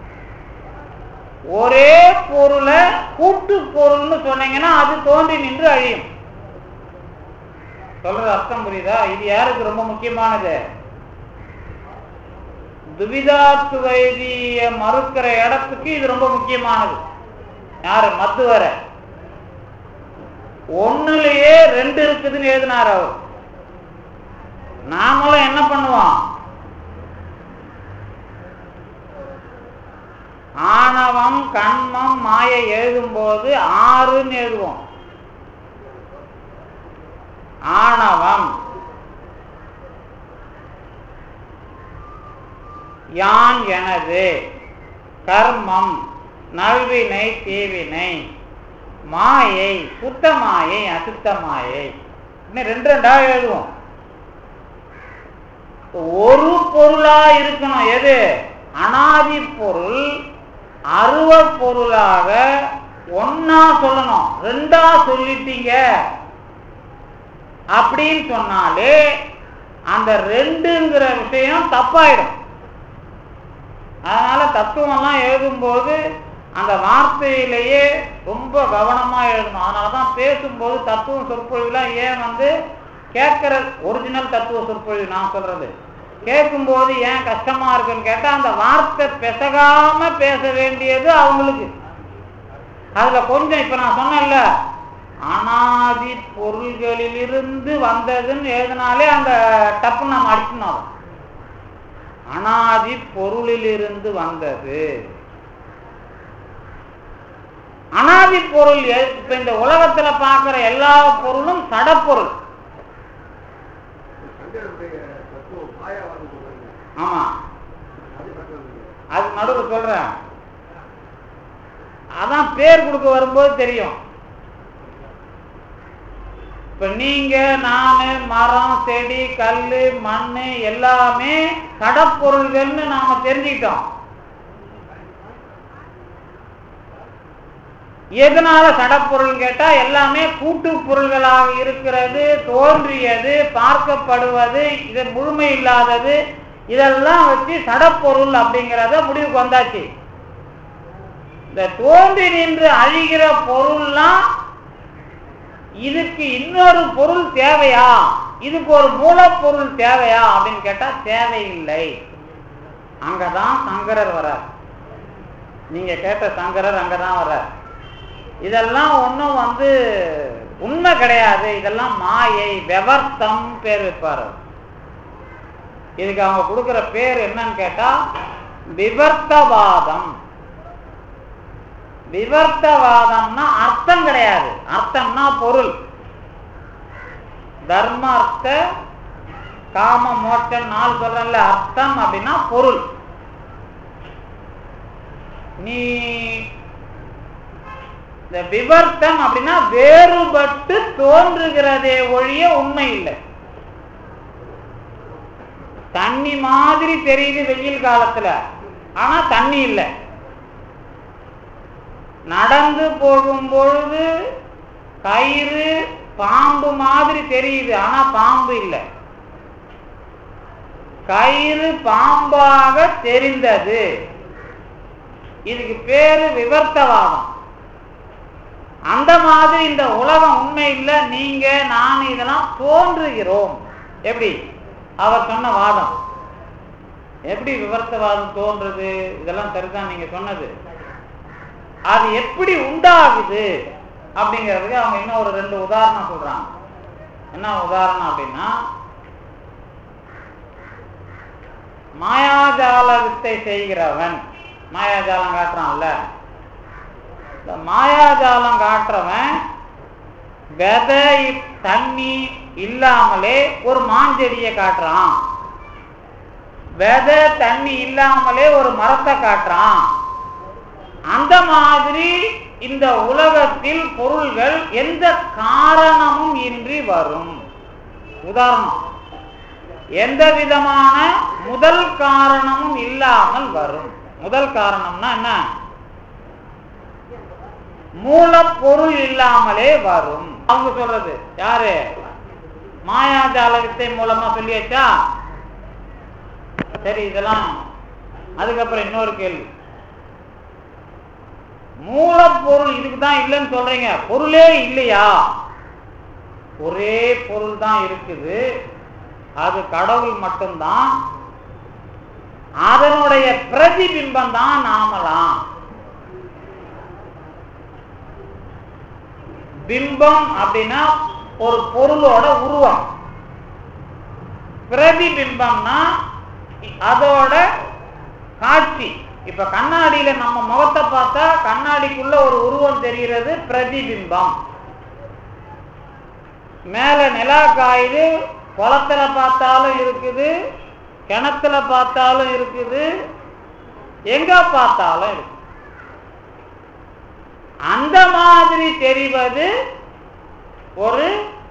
ஒரே பொருளை கூட்டு பொருள்னு சொன்னீங்கன்னா அது தோன்றி நின்று அழியும் சொல்றது அர்த்தம் புரியுதா இது யாருக்கு ரொம்ப முக்கியமானது துவிதாத்து வைதிய மறுக்கிற இடத்துக்கு இது ரொம்ப முக்கியமானது யாரு மத்துவர ஒண்ணுலயே ரெண்டு இருக்குதுன்னு எழுதினார் அவர் நாமளும் என்ன பண்ணுவோம் ஆணவம் கண்மம் மாயை எழுதும்போது ஆறுன்னு எழுதுவோம் ஆணவம் யான் எனது கர்மம் நல்வினை தீவினை மாயை சுத்த மாயை அசுத்த மாயை இன்னும் ரெண்டு ரெண்டா எழுதுவோம் ஒரு பொருளா இருக்கணும் எது அனாதி பொருள் அருவ பொருளாக ஒன்னா சொல்லணும் ரெண்டா சொல்லிட்டீங்க அப்படின்னு சொன்னாலே அந்த ரெண்டுங்கிற விஷயம் தப்பாயிடும் அதனால தத்துவம்லாம் எழுதும்போது அந்த வார்த்தையிலேயே ரொம்ப கவனமா எழுதணும் அதனாலதான் பேசும்போது தத்துவம் சொற்பொழிவுலாம் ஏன் வந்து கேட்கிற ஒரிஜினல் தத்துவ சொற்பொழிவு நான் சொல்றது கேட்கும்போது ஏன் கஷ்டமா இருக்குன்னு கேட்டா அந்த வார்த்தை பெசகாம பேச வேண்டியது அவங்களுக்கு அதுல கொஞ்சம் இப்ப நான் சொன்னேன்ல அனாதி பொருள்களிலிருந்து வந்ததுன்னு எழுதினாலே அந்த டப்பு நம்ம அடிக்கணும் அனாதி பொருளிலிருந்து வந்தது அனாதி பொருள் எ- இப்ப இந்த உலகத்துல பார்க்கிற எல்லா பொருளும் சடப்பொருள் சங்கருடைய தத்துவம் மாயாவாதம் சொல்றாங்க ஆமா அது பக்கம் அது நடுவில் சொல்றேன் அதான் பேர் கொடுக்க வரும்போது தெரியும் இப்ப நீங்க நானு மரம் செடி கல்லு மண்ணு எல்லாமே கடப்பொருள்கள்னு நாம தெரிஞ்சுக்கிட்டோம் எதனால சடப்பொருள் கேட்டா எல்லாமே கூட்டு பொருள்களாக இருக்கிறது தோன்றியது பார்க்கப்படுவது இது முழுமை இல்லாதது இதெல்லாம் வச்சு சடப்பொருள் அப்படிங்கிறத முடிவுக்கு வந்தாச்சு இந்த தோன்றி நின்று அழிகிற பொருள்லாம் இதுக்கு இன்னொரு பொருள் தேவையா இதுக்கு ஒரு மூலப்பொருள் தேவையா அப்படின்னு கேட்டா தேவையில்லை அங்கதான் சங்கரர் வரார் நீங்க கேட்ட சங்கரர் அங்கதான் வரார் இதெல்லாம் ஒன்றும் வந்து உண்மை கிடையாது இதெல்லாம் மாயை விவர்த்தம் பேர் வைப்பார் அவர். இதுக்கு அவங்க கொடுக்கிற பேர் என்னன்னு கேட்டா விவர்த்தவாதம் விவர்த்தவாதம்னா அர்த்தம் கிடையாது அர்த்தம்னா பொருள் தர்ம அர்த்த காம மோட்சம் நாலு சொல்றேன்ல அர்த்தம் அப்படின்னா பொருள் நீ இந்த விவர்த்தம் அப்படின்னா வேறுபட்டு தோன்றுகிறதே ஒழிய உண்மை இல்லை தண்ணி மாதிரி தெரியுது வெயில் காலத்துல ஆனா தண்ணி இல்லை நடந்து போகும் பொழுது கயிறு பாம்பு மாதிரி தெரியுது ஆனா பாம்பு இல்லை கயிறு பாம்பாக தெரிந்தது இதுக்கு பேரு விவர்த்தவாதம் அந்த மாதிரி இந்த உலகம் உண்மை இல்லை நீங்க நான் இதெல்லாம் தோன்றுகிறோம் எப்படி அவர் சொன்ன வாதம் எப்படி விவர்த்தவாதம் தோன்றுது இதெல்லாம் சரிதான் நீங்க சொன்னது அது எப்படி உண்டாகுது அப்படிங்கிறதுக்கு அவங்க இன்னும் ஒரு ரெண்டு உதாரணம் சொல்றாங்க என்ன உதாரணம் அப்படின்னா மாயாஜால வித்தை செய்கிறவன் மாயாஜாலம் காட்டுறான்ல இந்த மாயாஜாலம் காட்டுறவன் விதை தண்ணி இல்லாமலே ஒரு மாஞ்செடியை காட்டுறான் விதை தண்ணி இல்லாமலே ஒரு மரத்தை காட்டுறான் அந்த மாதிரி இந்த உலகத்தில் பொருள்கள் எந்த காரணமும் இன்றி வரும் உதாரணம் எந்த விதமான முதல் காரணமும் இல்லாமல் வரும் முதல் காரணம்னா என்ன மூலப்பொருள் இல்லாமலே வரும் அவங்க சொல்றது யாரு மாயாஜால வித்தை மூலமா சொல்லியாச்சா சரி இதெல்லாம் அதுக்கப்புறம் இன்னொரு கேள்வி மூலப்பொருள் இதுக்கு தான் இல்லைன்னு சொல்றீங்க பொருளே இல்லையா ஒரே பொருள் தான் இருக்குது அது கடவுள் மட்டும்தான் அதனுடைய பிரதிபிம்பம் தான் நாமலாம் பிம்பம் அப்படின்னா ஒரு பொருளோட உருவம் பிரதிபிம்பம்னா அதோட காட்சி இப்ப கண்ணாடியில நம்ம முகத்தை பார்த்தா கண்ணாடிக்குள்ள ஒரு உருவம் தெரிகிறது பிரதிபிம்பம் மேல நிலா காயுது குளத்துல பார்த்தாலும் இருக்குது கிணத்துல பார்த்தாலும் இருக்குது எங்க பார்த்தாலும் இருக்கு அந்த மாதிரி தெரிவது ஒரு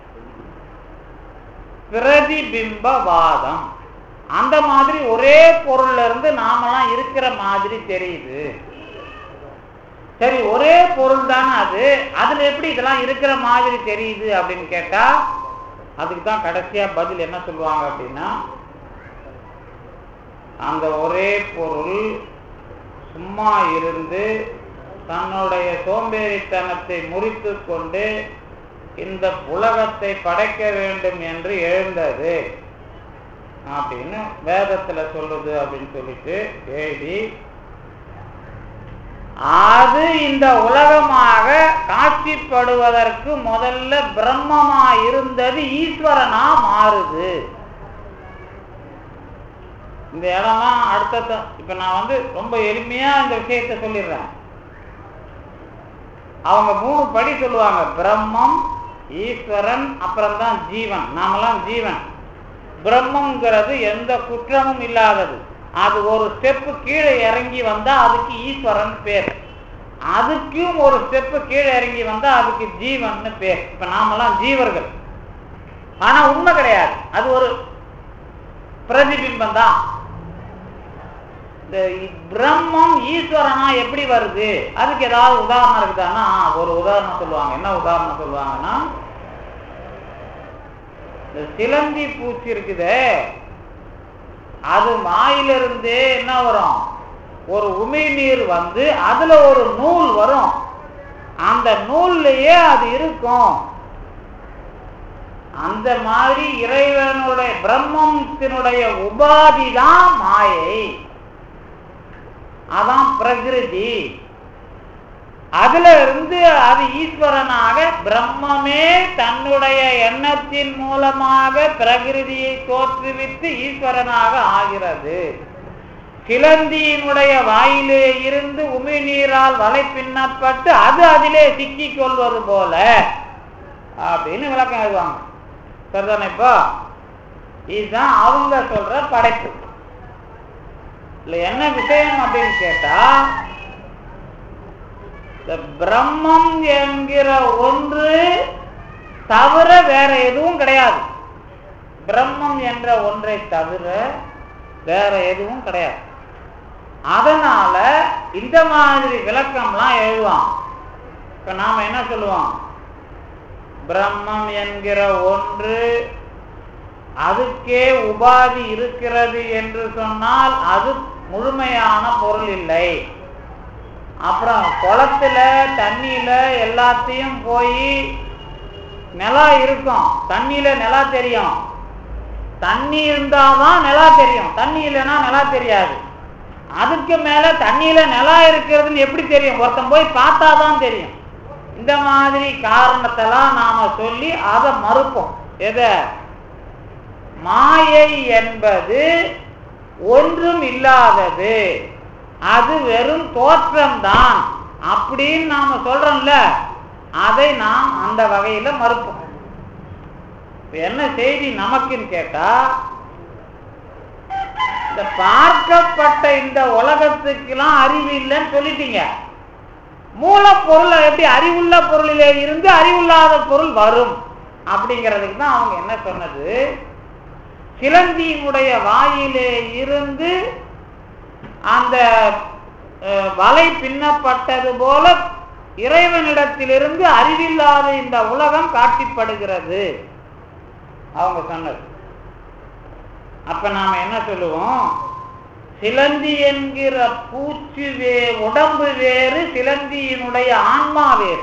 பிரதிபிம்பவாதம் அந்த மாதிரி ஒரே பொருள்ல இருந்து நாமெல்லாம் இருக்கிற மாதிரி தெரியுது சரி ஒரே பொருள் தானே அது அதுல எப்படி இதெல்லாம் இருக்கிற மாதிரி தெரியுது அப்படின்னு கேட்டா அதுக்கு தான் கடைசியா பதில் என்ன சொல்லுவாங்க அப்படின்னா அந்த ஒரே பொருள் சும்மா இருந்து தன்னுடைய சோம்பேறித்தனத்தை முறித்து கொண்டு இந்த உலகத்தை படைக்க வேண்டும் என்று எழுந்தது அப்படின்னு வேதத்துல சொல்லுது அப்படின்னு சொல்லிட்டு எழுதி அது இந்த உலகமாக காட்சிப்படுவதற்கு முதல்ல பிரம்மமா இருந்தது ஈஸ்வரனா மாறுது இந்த இடம்லாம் அடுத்த இப்ப நான் வந்து ரொம்ப எளிமையா இந்த விஷயத்தை சொல்லிடுறேன் அவங்க மூணு படி சொல்லுவாங்க பிரம்மம் ஈஸ்வரன் அப்புறம் தான் ஜீவன் நாமெல்லாம் ஜீவன் பிரம்மங்கிறது எந்த குற்றமும் இல்லாதது அது ஒரு ஸ்டெப்பு கீழே இறங்கி வந்தா அதுக்கு ஈஸ்வரன் பேர் அதுக்கும் ஒரு ஸ்டெப்பு கீழே இறங்கி வந்தா அதுக்கு ஜீவன் பேர் இப்ப நாமெல்லாம் ஜீவர்கள் ஆனா உண்மை கிடையாது அது ஒரு பிரதிபிம்பம் தான் இந்த பிரம்மம் ஈஸ்வரனா எப்படி வருது அதுக்கு ஏதாவது உதாரணம் இருக்குதான்னா ஒரு உதாரணம் சொல்லுவாங்க என்ன உதாரணம் சொல்லுவாங்கன்னா இந்த சிலந்தி பூச்சி இருக்குதே அது வாயிலிருந்து என்ன வரும் ஒரு உமிழ்நீர் வந்து அதுல ஒரு நூல் வரும் அந்த நூல்லையே அது இருக்கும் அந்த மாதிரி இறைவனுடைய பிரம்மத்தினுடைய உபாதி தான் மாயை அதான் பிரகிருதி அதுல இருந்து அது ஈஸ்வரனாக பிரம்மமே தன்னுடைய எண்ணத்தின் மூலமாக பிரகிருதியை தோற்றுவித்து ஈஸ்வரனாக ஆகிறது சிலந்தியினுடைய வாயிலே இருந்து உமிழ்நீரால் வலை பின்னப்பட்டு அது அதிலே சிக்கிக் கொள்வது போல அப்படின்னு விளக்கம் எழுதுவாங்க சரிதானே இப்போ இதுதான் அவங்க சொல்ற படைப்பு இல்ல என்ன விஷயம் அப்படின்னு கேட்டா இந்த பிரம்மம் என்கிற ஒன்று தவிர வேற எதுவும் கிடையாது பிரம்மம் என்ற ஒன்றை தவிர வேற எதுவும் கிடையாது அதனால இந்த மாதிரி விளக்கம்லாம் எழுதுவான் இப்ப நாம என்ன சொல்லுவோம் பிரம்மம் என்கிற ஒன்று அதுக்கே உபாதி இருக்கிறது என்று சொன்னால் அது முழுமையான பொருள் இல்லை அப்புறம் குளத்துல தண்ணியில எல்லாத்தையும் போய் நிலா இருக்கும் தண்ணியில நிலா தெரியும் தண்ணி இருந்தாதான் நிலா தெரியும் தண்ணி இல்லைன்னா நிலா தெரியாது அதுக்கு மேல தண்ணியில நிலம் இருக்கிறதுன்னு எப்படி தெரியும் ஒருத்தன் போய் பார்த்தாதான் தெரியும் இந்த மாதிரி காரணத்தெல்லாம் நாம சொல்லி அதை மறுப்போம் எதை மாயை என்பது ஒன்றும் இல்லாதது அது வெறும் தோற்றம்தான் அப்படின்னு நாம சொல்றோம்ல அதை நாம் அந்த வகையில மறுப்போம் இப்ப என்ன செய்தி நமக்குன்னு கேட்டா இந்த பார்க்கப்பட்ட இந்த உலகத்துக்கெல்லாம் அறிவு இல்லைன்னு சொல்லிட்டீங்க மூலப்பொருள் எப்படி அறிவுள்ள பொருளிலே இருந்து அறிவுள்ளாத பொருள் வரும் அப்படிங்கிறதுக்கு தான் அவங்க என்ன சொன்னது சிலந்தியினுடைய வாயிலே இருந்து அந்த அஹ், வலை பின்னப்பட்டது போல இறைவனிடத்திலிருந்து அறிவில்லாத இந்த உலகம் காட்டிப்படுகிறது அவங்க சொன்னது அப்ப நாம என்ன சொல்லுவோம் சிலந்தி என்கிற பூச்சி வே உடம்பு வேறு சிலந்தியினுடைய ஆன்மா வேறு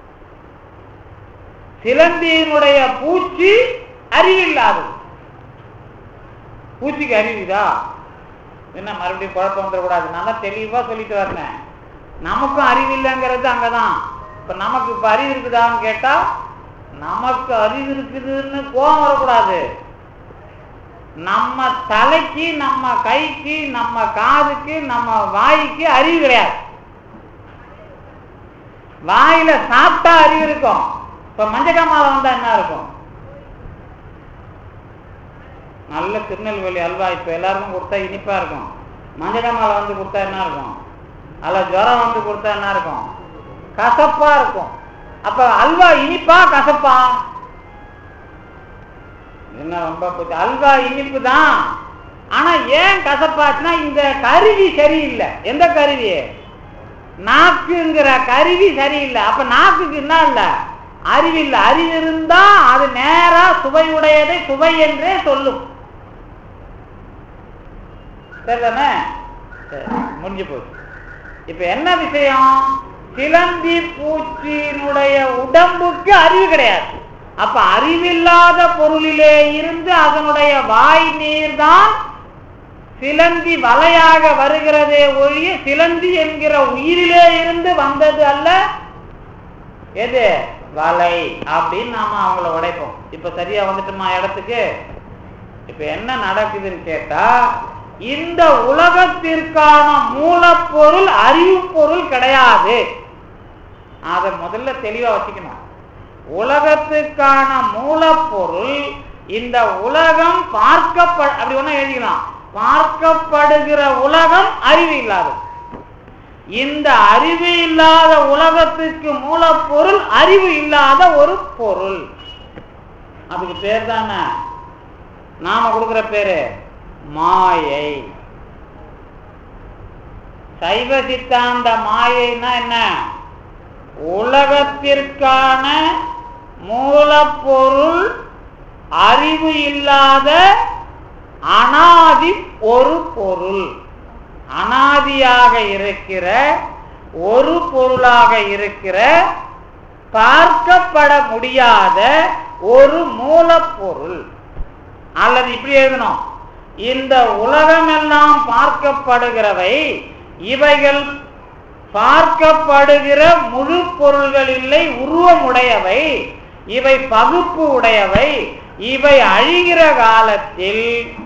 சிலந்தியினுடைய பூச்சி அறிவில்லாதது பூச்சிக்கு அறிவுதா என்ன மறுபடியும் குழப்பம் வந்துடக்கூடாது நான் தான் தெளிவா சொல்லிட்டு வரேன் நமக்கும் அறிவு இல்லைங்கிறது அங்கதான் இப்ப நமக்கு இப்ப அறிவு இருக்குதான்னு கேட்டா நமக்கு அறிவு இருக்குதுன்னு கோபம் வரக்கூடாது நம்ம தலைக்கு நம்ம கைக்கு நம்ம காதுக்கு நம்ம வாய்க்கு அறிவு கிடையாது வாயில சாப்பிட்டா அறிவு இருக்கும் இப்ப மஞ்சக்காமால வந்தா என்ன இருக்கும் நல்ல திருநெல்வேலி அல்வா இப்ப எல்லாருக்கும் கொடுத்தா இனிப்பா இருக்கும் மஞ்சக்காமால வந்து கொடுத்தா என்ன இருக்கும் அல்ல ஜுரம் வந்து கொடுத்தா என்ன இருக்கும் கசப்பா இருக்கும் அப்ப அல்வா இனிப்பா கசப்பா என்ன ரொம்ப போச்சு அல்வா இனிப்பு தான் ஆனா ஏன் கசப்பாச்சுன்னா இந்த கருவி சரியில்லை எந்த கருவி நாக்குங்கிற கருவி சரியில்லை அப்ப நாக்குக்கு என்ன இல்ல அறிவு இல்லை அறிவு இருந்தா அது நேரா சுவையுடையதை சுவை என்றே சொல்லும் சரிதானே சரி, முடிஞ்சு போச்சு இப்ப என்ன விஷயம் சிலந்தி பூச்சியினுடைய உடம்புக்கு அறிவு கிடையாது அப்ப அறிவில்லாத பொருளிலே இருந்து அதனுடைய வாய் நீர் தான் சிலந்தி வலையாக வருகிறதே ஒழிய சிலந்தி என்கிற உயிரிலே இருந்து வந்தது அல்ல எது வலை அப்படின்னு நாம அவங்கள உடைப்போம் இப்ப சரியா வந்துட்டுமா இடத்துக்கு இப்ப என்ன நடக்குதுன்னு கேட்டா இந்த உலகத்திற்கான மூலப்பொருள் அறிவு பொருள் கிடையாது அதை முதல்ல தெளிவா வச்சுக்கணும் உலகத்துக்கான மூலப்பொருள் இந்த உலகம் பார்க்கப்ப அப்படி ஒண்ணா எழுதிக்கலாம் பார்க்கப்படுகிற உலகம் அறிவு இல்லாதது இந்த அறிவு இல்லாத உலகத்துக்கு மூலப்பொருள் அறிவு இல்லாத ஒரு பொருள் அதுக்கு பேர் தானே நாம கொடுக்கிற பேரு மாயை சைவ சித்தாந்த மாயைன்னா என்ன உலகத்திற்கான மூலப்பொருள் அறிவு இல்லாத அனாதி ஒரு பொருள் அனாதியாக இருக்கிற ஒரு பொருளாக இருக்கிற பார்க்கப்பட முடியாத ஒரு மூலப்பொருள் அல்லது இப்படி எழுதணும் இந்த உலகமெல்லாம் பார்க்கப்படுகிறவை இவைகள் பார்க்கப்படுகிற முழு பொருள்கள் இல்லை உருவமுடையவை இவை பகுப்பு உடையவை இவை அழிகிற காலத்தில்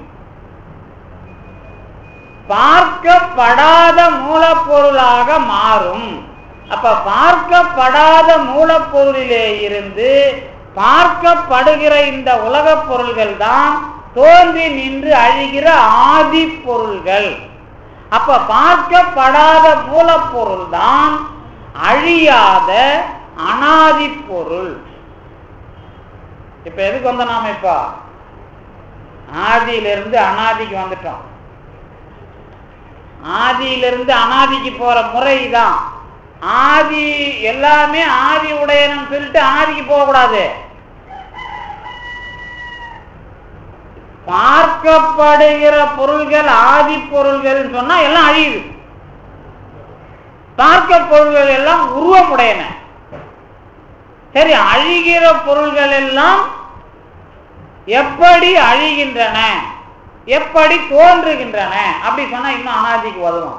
பார்க்கப்படாத மூலப்பொருளாக மாறும் அப்ப பார்க்கப்படாத மூலப்பொருளிலே இருந்து பார்க்கப்படுகிற இந்த உலகப் பொருள்கள் தான் தோன்றி நின்று அழிகிற ஆதி பொருள்கள் அப்ப பார்க்கப்படாத மூலப்பொருள் தான் அழியாத அனாதி பொருள் இப்ப எதுக்கு வந்த நாம இப்ப ஆதியிலிருந்து அனாதிக்கு வந்துட்டோம் ஆதியிலிருந்து அனாதிக்கு போற முறை தான் ஆதி எல்லாமே ஆதி உடையன்னு சொல்லிட்டு ஆதிக்கு போகக்கூடாது பார்க்கப்படுகிற பொருள்கள் ஆதி பொருள்கள் சொன்னா எல்லாம் அழியுது பார்க்க பொருள்கள் எல்லாம் உருவமுடையன சரி அழிகிற பொருள்கள் எல்லாம் எப்படி அழிகின்றன எப்படி தோன்றுகின்றன அப்படி சொன்னா இன்னும் அனாதிக்கு உதவும்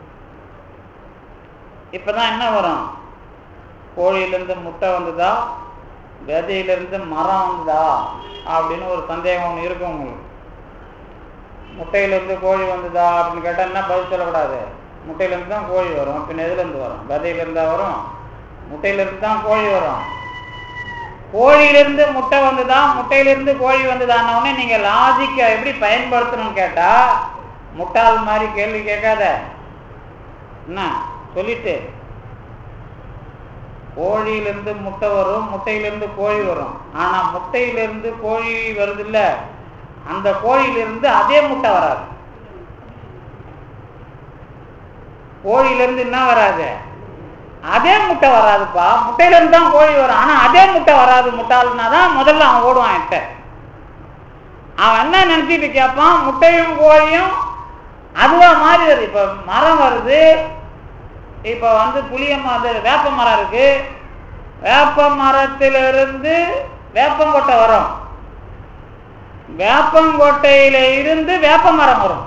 இப்பதான் என்ன வரும் கோழியிலிருந்து முட்டை வந்ததா விதையிலிருந்து மரம் வந்ததா அப்படின்னு ஒரு சந்தேகம் ஒன்று இருக்கும் உங்களுக்கு முட்டையிலிருந்து கோழி வந்ததா அப்படின்னு கேட்டால் என்ன பதில் சொல்லக்கூடாது முட்டையிலேருந்து தான் கோழி வரும் பின்ன எதுலேருந்து வரும் விதையிலேருந்தா வரும் முட்டையிலேருந்து தான் கோழி வரும் கோழியிலிருந்து முட்டை வந்ததா முட்டையிலிருந்து கோழி வந்ததான உடனே நீங்க லாஜிக்கை எப்படி பயன்படுத்தணும்னு கேட்டா முட்டாள் மாதிரி கேள்வி கேட்காத என்ன சொல்லிட்டு கோழியிலிருந்து முட்டை வரும் முட்டையிலிருந்து கோழி வரும் ஆனா முட்டையிலிருந்து கோழி வருது இல்ல அந்த கோழியிலிருந்து அதே முட்டை வராது கோழியிலிருந்து என்ன வராது அதே முட்டை வராதுப்பா முட்டையில இருந்து தான் கோழி வரும் ஆனா அதே முட்டை வராது முட்டாள்னா தான் முதல்ல அவன் ஓடுவான் என்கிட்ட அவன் என்ன நினைச்சிட்டு கேட்பான் முட்டையும் கோழியும் அதுவா மாறி வருது இப்ப மரம் வருது இப்ப வந்து புளிய மரம் வேப்ப மரம் இருக்கு வேப்ப மரத்திலிருந்து வேப்பங்கொட்டை வரும் வேப்பங்கொட்டையில இருந்து வேப்ப மரம் வரும்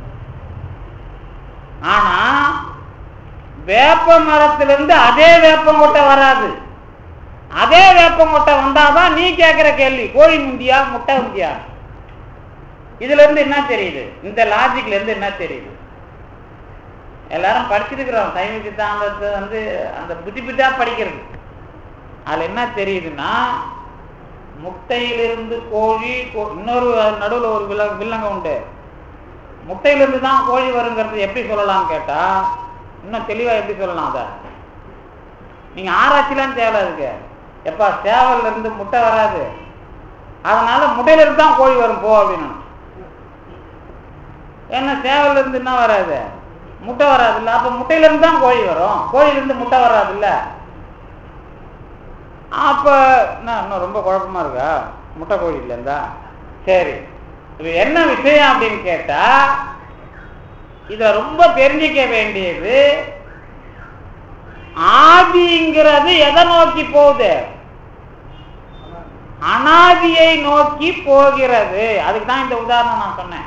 ஆனா வேப்ப மரத்திலிருந்து அதே வேப்பங்கொட்டை வராது அதே வேப்பங்கொட்டை வந்தாதான் நீ கேட்கிற கேள்வி கோழி முந்தியா முட்டை முந்தியா இதுல இருந்து என்ன தெரியுது இந்த லாஜிக்ல இருந்து என்ன தெரியுது எல்லாரும் படிச்சிருக்கிறோம் சைவ சித்தாந்தத்தை வந்து அந்த புத்தி புத்தா படிக்கிறது அதுல என்ன தெரியுதுன்னா முட்டையிலிருந்து கோழி கோ- இன்னொரு நடுவில் ஒரு வில்ல வில்லங்க உண்டு முட்டையிலிருந்து தான் கோழி வருங்கிறது எப்படி சொல்லலாம்னு கேட்டா இன்னும் தெளிவா எப்படி சொல்லலாம் அதை நீங்க ஆராய்ச்சிலாம் தேவை அதுக்கு எப்பா சேவல்ல இருந்து முட்டை வராது அதனால முட்டையில இருந்து தான் கோழி வரும் போ அப்படின்னு ஏன்னா சேவல்ல இருந்து என்ன வராது முட்டை வராது இல்ல அப்ப முட்டையில இருந்து தான் கோழி வரும் கோழில இருந்து முட்டை வராது இல்ல அப்ப என்ன இன்னும் ரொம்ப குழப்பமா இருக்கா முட்டை கோழில இருந்தா சரி இது என்ன விஷயம் அப்படின்னு கேட்டா இத ரொம்ப தெரிஞ்சிக்க வேண்டியது ஆதிங்கிறது எதை நோக்கி போகுது அனாதியை நோக்கி போகிறது அதுக்கு தான் இந்த உதாரணம் நான் சொன்னேன்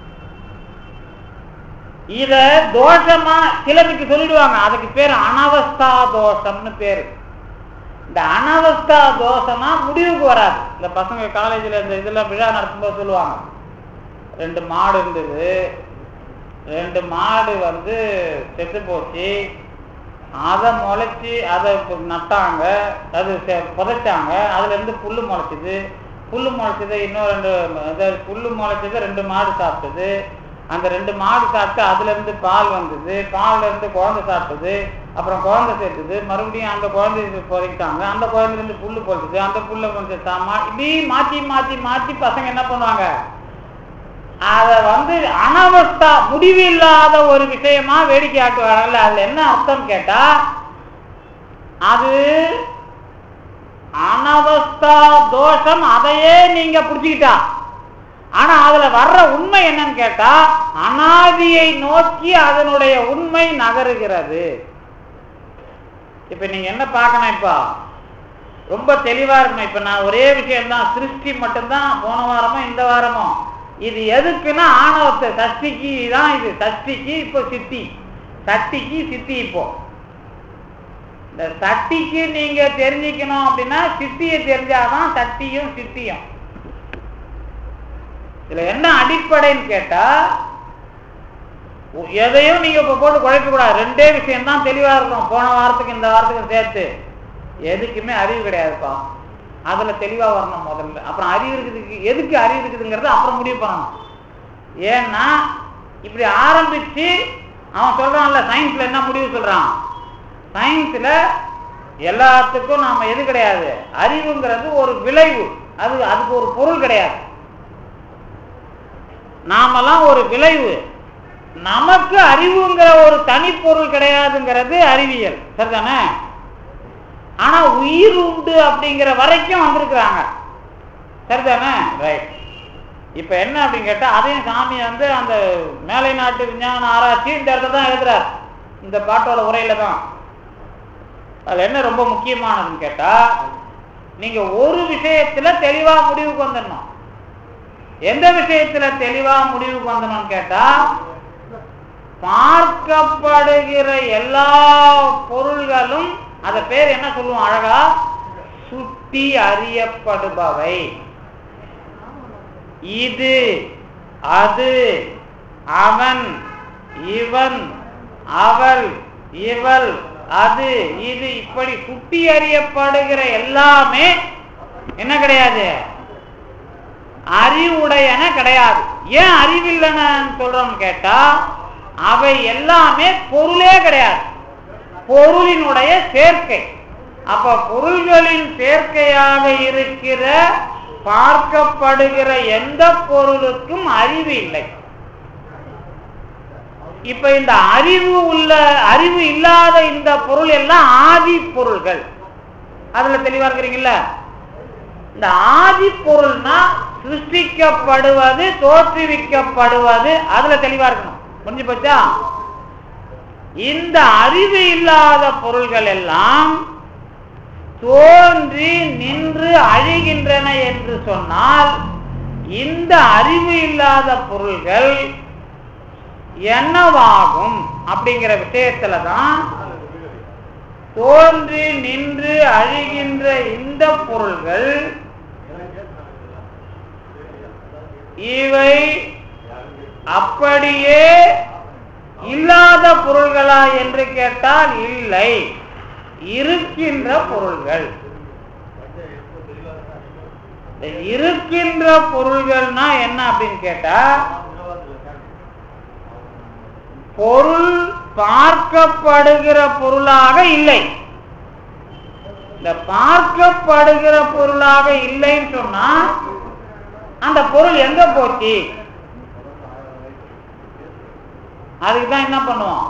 இத தோஷமா சிலருக்கு சொல்லிடுவாங்க அதுக்கு பேர் அனவஸ்தா தோஷம்னு பேரு இந்த அனவஸ்தா தோஷமா முடிவுக்கு வராது இந்த பசங்க காலேஜில் இந்த இதெல்லாம் விழா நடத்தும்போது சொல்லுவாங்க ரெண்டு மாடு இருந்தது ரெண்டு மாடு வந்து செத்து போச்சு அதை முளைச்சி அதை இப்ப நட்டாங்க அது செ- புதைச்சாங்க அதுல இருந்து புல்லு முளைச்சிது புல்லு முளைச்சது இன்னும் ரெண்டு அதாவது புல்லு முளைச்சது ரெண்டு மாடு சாப்பிட்டது அந்த ரெண்டு மாடு சாப்பிட்டு அதுல இருந்து பால் வந்தது பால்ல இருந்து குழந்தை சாப்பிட்டது அப்புறம் குழந்தை சேர்த்துது மறுபடியும் அந்த குழந்தைய புதைக்கிட்டாங்க அந்த குழந்தைல இருந்து புல்லு பொழைச்சது அந்த புல்லை கொஞ்சம் சாமா இப்படி மாத்தி மாத்தி மாத்தி பசங்க என்ன பண்ணுவாங்க அத வந்து அனவஸ்தா முடிவில்லாத ஒரு விஷயமா வேடிக்கை ஆட்டுவாங்கல்ல அதுல என்ன அர்த்தம் கேட்டா அது அனவஸ்தா தோஷம் அதையே நீங்க புடிச்சுக்கிட்டா ஆனா அதுல வர்ற உண்மை என்னன்னு கேட்டா அனாதியை நோக்கி அதனுடைய உண்மை நகருகிறது இப்ப நீங்க என்ன பார்க்கணும் இப்ப ரொம்ப தெளிவா இருக்கணும் இப்ப நான் ஒரே விஷயம் தான் சிருஷ்டி மட்டும்தான் போன வாரமும் இந்த வாரமும் இது எதுக்குன்னா ஆணவத்தை சஷ்டிக்கு தான் இது சஷ்டிக்கு இப்போ சித்தி சக்திக்கு சித்தி இப்போ இந்த சக்திக்கு நீங்க தெரிஞ்சுக்கணும் அப்படின்னா சித்தியை தெரிஞ்சாதான் சக்தியும் சித்தியும் இதுல என்ன அடிப்படைன்னு கேட்டா உ- எதையும் நீங்க இப்ப போட்டு குழப்ப கூடாது ரெண்டே விஷயம் தான் தெளிவா இருக்கும் போன வாரத்துக்கு இந்த வாரத்துக்கு சேர்த்து எதுக்குமே அறிவு கிடையாதுப்பா அதுல தெளிவா வரணும் முதல்ல அப்புறம் அறிவு இருக்குதுக்கு எதுக்கு அறிவு இருக்குதுங்கிறத அப்புறம் முடிவு பண்ணணும் ஏன்னா இப்படி ஆரம்பிச்சு அவன் சொல்றான்ல சயின்ஸ்ல என்ன முடிவு சொல்றான் சயின்ஸ்ல எல்லாத்துக்கும் நாம எது கிடையாது அறிவுங்கிறது ஒரு விளைவு அது அதுக்கு ஒரு பொருள் கிடையாது நாமெல்லாம் ஒரு விளைவு நமக்கு அறிவுங்கிற ஒரு தனிப்பொருள் கிடையாதுங்கிறது அறிவியல் சரிதானே ஆனா உயிர் உண்டு அப்படிங்கிற வரைக்கும் வந்திருக்கிறாங்க சரிதானே ரைட் இப்ப என்ன அப்படின்னு கேட்டா அதையும் சாமி வந்து அந்த மேலை நாட்டு விஞ்ஞான ஆராய்ச்சி இந்த இடத்துல தான் எழுதுறார் இந்த பாட்டோட உரையில தான் அதுல என்ன ரொம்ப முக்கியமானதுன்னு கேட்டா நீங்க ஒரு விஷயத்துல தெளிவா முடிவுக்கு வந்துடணும் எந்த விஷயத்துல தெளிவா முடிவுக்கு வந்தணும்னு கேட்டா பார்க்கப்படுகிற எல்லா பொருள்களும் அத பேர் என்ன சொல்லுவோம் அழகா சுட்டி அறியப்படுபவை இது அது அவன் இவன் அவள் இவள் அது இது இப்படி சுட்டி அறியப்படுகிற எல்லாமே என்ன கிடையாது அறிவுடையன கிடையாது ஏன் அறிவில்லன்னு சொல்றோம்னு கேட்டா அவை எல்லாமே பொருளே கிடையாது பொருளினுடைய சேர்க்கை அப்ப பொருள்களின் சேர்க்கையாக இருக்கிற பார்க்கப்படுகிற எந்த பொருளுக்கும் அறிவு இல்லை இப்ப இந்த அறிவு உள்ள அறிவு இல்லாத இந்த பொருள் எல்லாம் ஆதி பொருள்கள் அதுல தெளிவா இருக்கிறீங்கல்ல இந்த ஆதி பொருள்னா சிருஷ்டிக்கப்படுவது தோற்றுவிக்கப்படுவது அதுல தெளிவா இருக்கணும் புரிஞ்சு போச்சா இந்த அறிவு இல்லாத பொருள்கள் எல்லாம் தோன்றி நின்று அழிகின்றன என்று சொன்னால் இந்த அறிவு இல்லாத பொருள்கள் என்னவாகும் அப்படிங்கிற விஷயத்துல தான் தோன்றி நின்று அழிகின்ற இந்த பொருள்கள் இவை அப்படியே இல்லாத பொருள்களா என்று கேட்டால் இல்லை இருக்கின்ற பொருள்கள் இந்த இருக்கின்ற பொருள்கள்னா என்ன அப்படின்னு கேட்டா பொருள் பார்க்கப்படுகிற பொருளாக இல்லை இந்த பார்க்கப்படுகிற பொருளாக இல்லைன்னு சொன்னா அந்த பொருள் எங்க போச்சு அதுக்கு தான் என்ன பண்ணுவோம்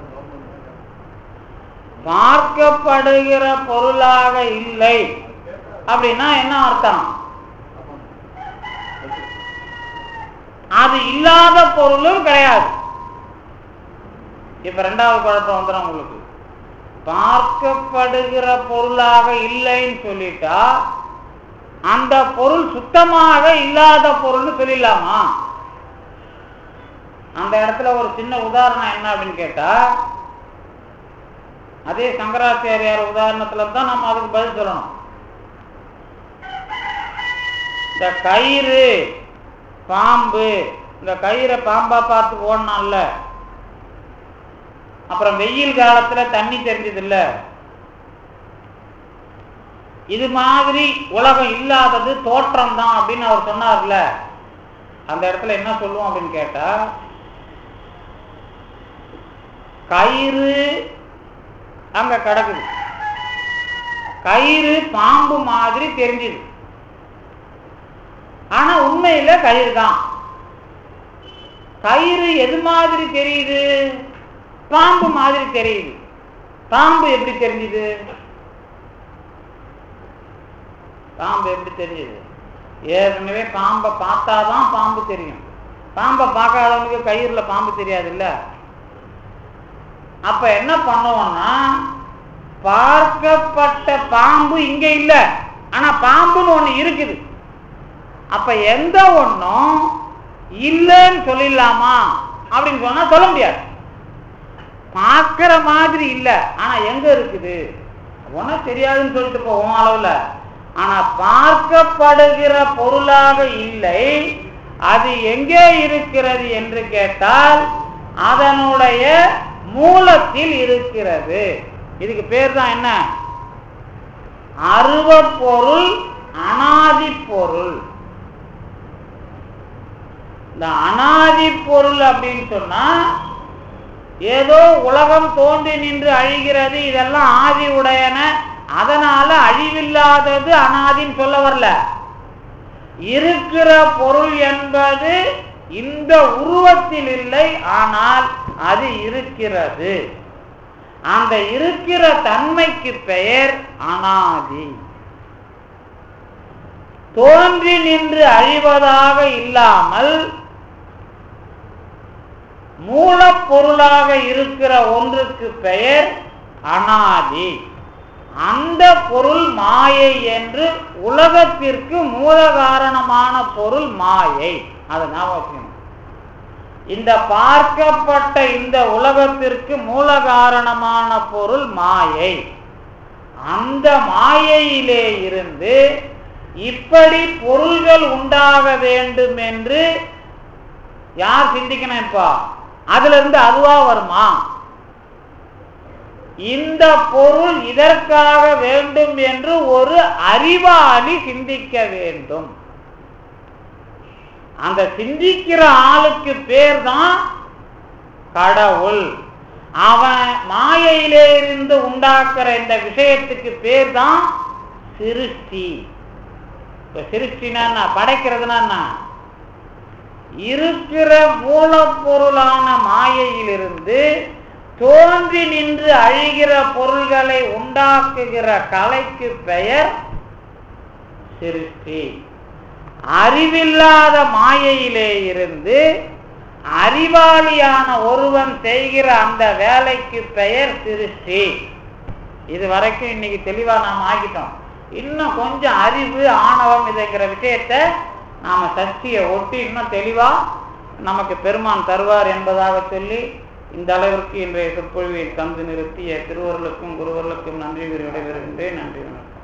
பார்க்கப்படுகிற பொருளாக இல்லை அப்படின்னா என்ன அர்த்தம் அது இல்லாத பொருளும் கிடையாது இப்ப ரெண்டாவது குழப்பம் வந்துடும் உங்களுக்கு பார்க்கப்படுகிற பொருளாக இல்லைன்னு சொல்லிட்டா அந்த பொருள் சுத்தமாக இல்லாத பொருள்னு சொல்லிடலாமா அந்த இடத்துல ஒரு சின்ன உதாரணம் என்ன அப்படின்னு கேட்டா அதே சங்கராச்சாரியார் உதாரணத்துல தான் நம்ம அதுக்கு பதில் சொல்லணும் இந்த கயிறு பாம்பு இந்த கயிறை பாம்பா பார்த்து ஓடணும்ல அப்புறம் வெயில் காலத்துல தண்ணி தெரிஞ்சது இல்ல இது மாதிரி உலகம் இல்லாதது தோற்றம் தான் அப்படின்னு அவர் சொன்னார்ல அந்த இடத்துல என்ன சொல்லுவோம் அப்படின்னு கேட்டா கயிறு அங்க கிடக்குது கயிறு பாம்பு மாதிரி தெரிஞ்சுது ஆனா உண்மையில கயிறு தான் கயிறு எது மாதிரி தெரியுது பாம்பு மாதிரி தெரியுது பாம்பு எப்படி தெரிஞ்சுது பாம்பு எப்படி தெரியுது ஏற்கனவே பாம்பை பார்த்தாதான் பாம்பு தெரியும் பாம்பை பார்க்காதவனுக்கு கயிறுல பாம்பு தெரியாது இல்ல அப்ப என்ன பண்ணுவோம்னா பார்க்கப்பட்ட பாம்பு இங்க இல்ல ஆனா பாம்புன்னு ஒண்ணு இருக்குது அப்ப எந்த ஒண்ணும் இல்லைன்னு சொல்லிடலாமா அப்படின்னு சொன்னா சொல்ல முடியாது பார்க்கிற மாதிரி இல்ல ஆனா எங்க இருக்குது ஒன்னும் தெரியாதுன்னு சொல்லிட்டு போவோம் அளவுல ஆனா பார்க்கப்படுகிற பொருளாக இல்லை அது எங்கே இருக்கிறது என்று கேட்டால் அதனுடைய மூலத்தில் இருக்கிறது இதுக்கு பேர் தான் என்ன அருவ பொருள் அனாதி பொருள் இந்த அனாதி பொருள் அப்படின்னு சொன்னா ஏதோ உலகம் தோன்றி நின்று அழிகிறது இதெல்லாம் ஆதி உடையன அதனால அழிவில்லாதது அனாதின்னு சொல்ல வரல இருக்கிற பொருள் என்பது இந்த உருவத்தில் இல்லை ஆனால் அது இருக்கிறது அந்த இருக்கிற தன்மைக்கு பெயர் அனாதி தோன்றி நின்று அழிவதாக இல்லாமல் மூலப்பொருளாக இருக்கிற ஒன்றுக்கு பெயர் அனாதி அந்த பொருள் மாயை என்று உலகத்திற்கு மூல காரணமான பொருள் மாயை அதை ஞாபகம் வச்சுக்கணும். இந்த பார்க்கப்பட்ட இந்த உலகத்திற்கு மூல காரணமான பொருள் மாயை அந்த மாயையிலே இருந்து இப்படி பொருள்கள் உண்டாக வேண்டும் என்று யார் சிந்திக்கணும் இப்ப அதுல இருந்து அதுவா வருமா இந்த பொருள் இதற்காக வேண்டும் என்று ஒரு அறிவாளி சிந்திக்க வேண்டும் அந்த சிந்திக்கிற ஆளுக்கு பேர் தான் கடவுள் அவன் மாயையிலே இருந்து உண்டாக்குற இந்த விஷயத்துக்கு பேர் தான் சிருஷ்டி இப்ப சிருஷ்டினா என்ன? படைக்கிறதுனா என்ன இருக்கிற மூலப்பொருளான மாயையிலிருந்து தோன்றி நின்று அழிகிற பொருள்களை உண்டாக்குகிற கலைக்கு பெயர் சிருஷ்டி அறிவில்லாத மாயையிலே இருந்து அறிவாளியான ஒருவன் செய்கிற அந்த வேலைக்கு பெயர் சிருஷ்டி இது வரைக்கும் இன்னைக்கு தெளிவா நாம் ஆகிட்டோம் இன்னும் கொஞ்சம் அறிவு ஆணவம் இதுங்கிற விஷயத்த நாம சக்தியை ஒட்டி இன்னும் தெளிவா நமக்கு பெருமான் தருவார் என்பதாக சொல்லி இந்த அளவிற்கு இன்றைய சொற்பொழிவை தந்து நிறுத்திய திருவருளுக்கும் குருவர்களுக்கும் நன்றி கூறி விடைபெறுகின்றேன் நன்றி வணக்கம்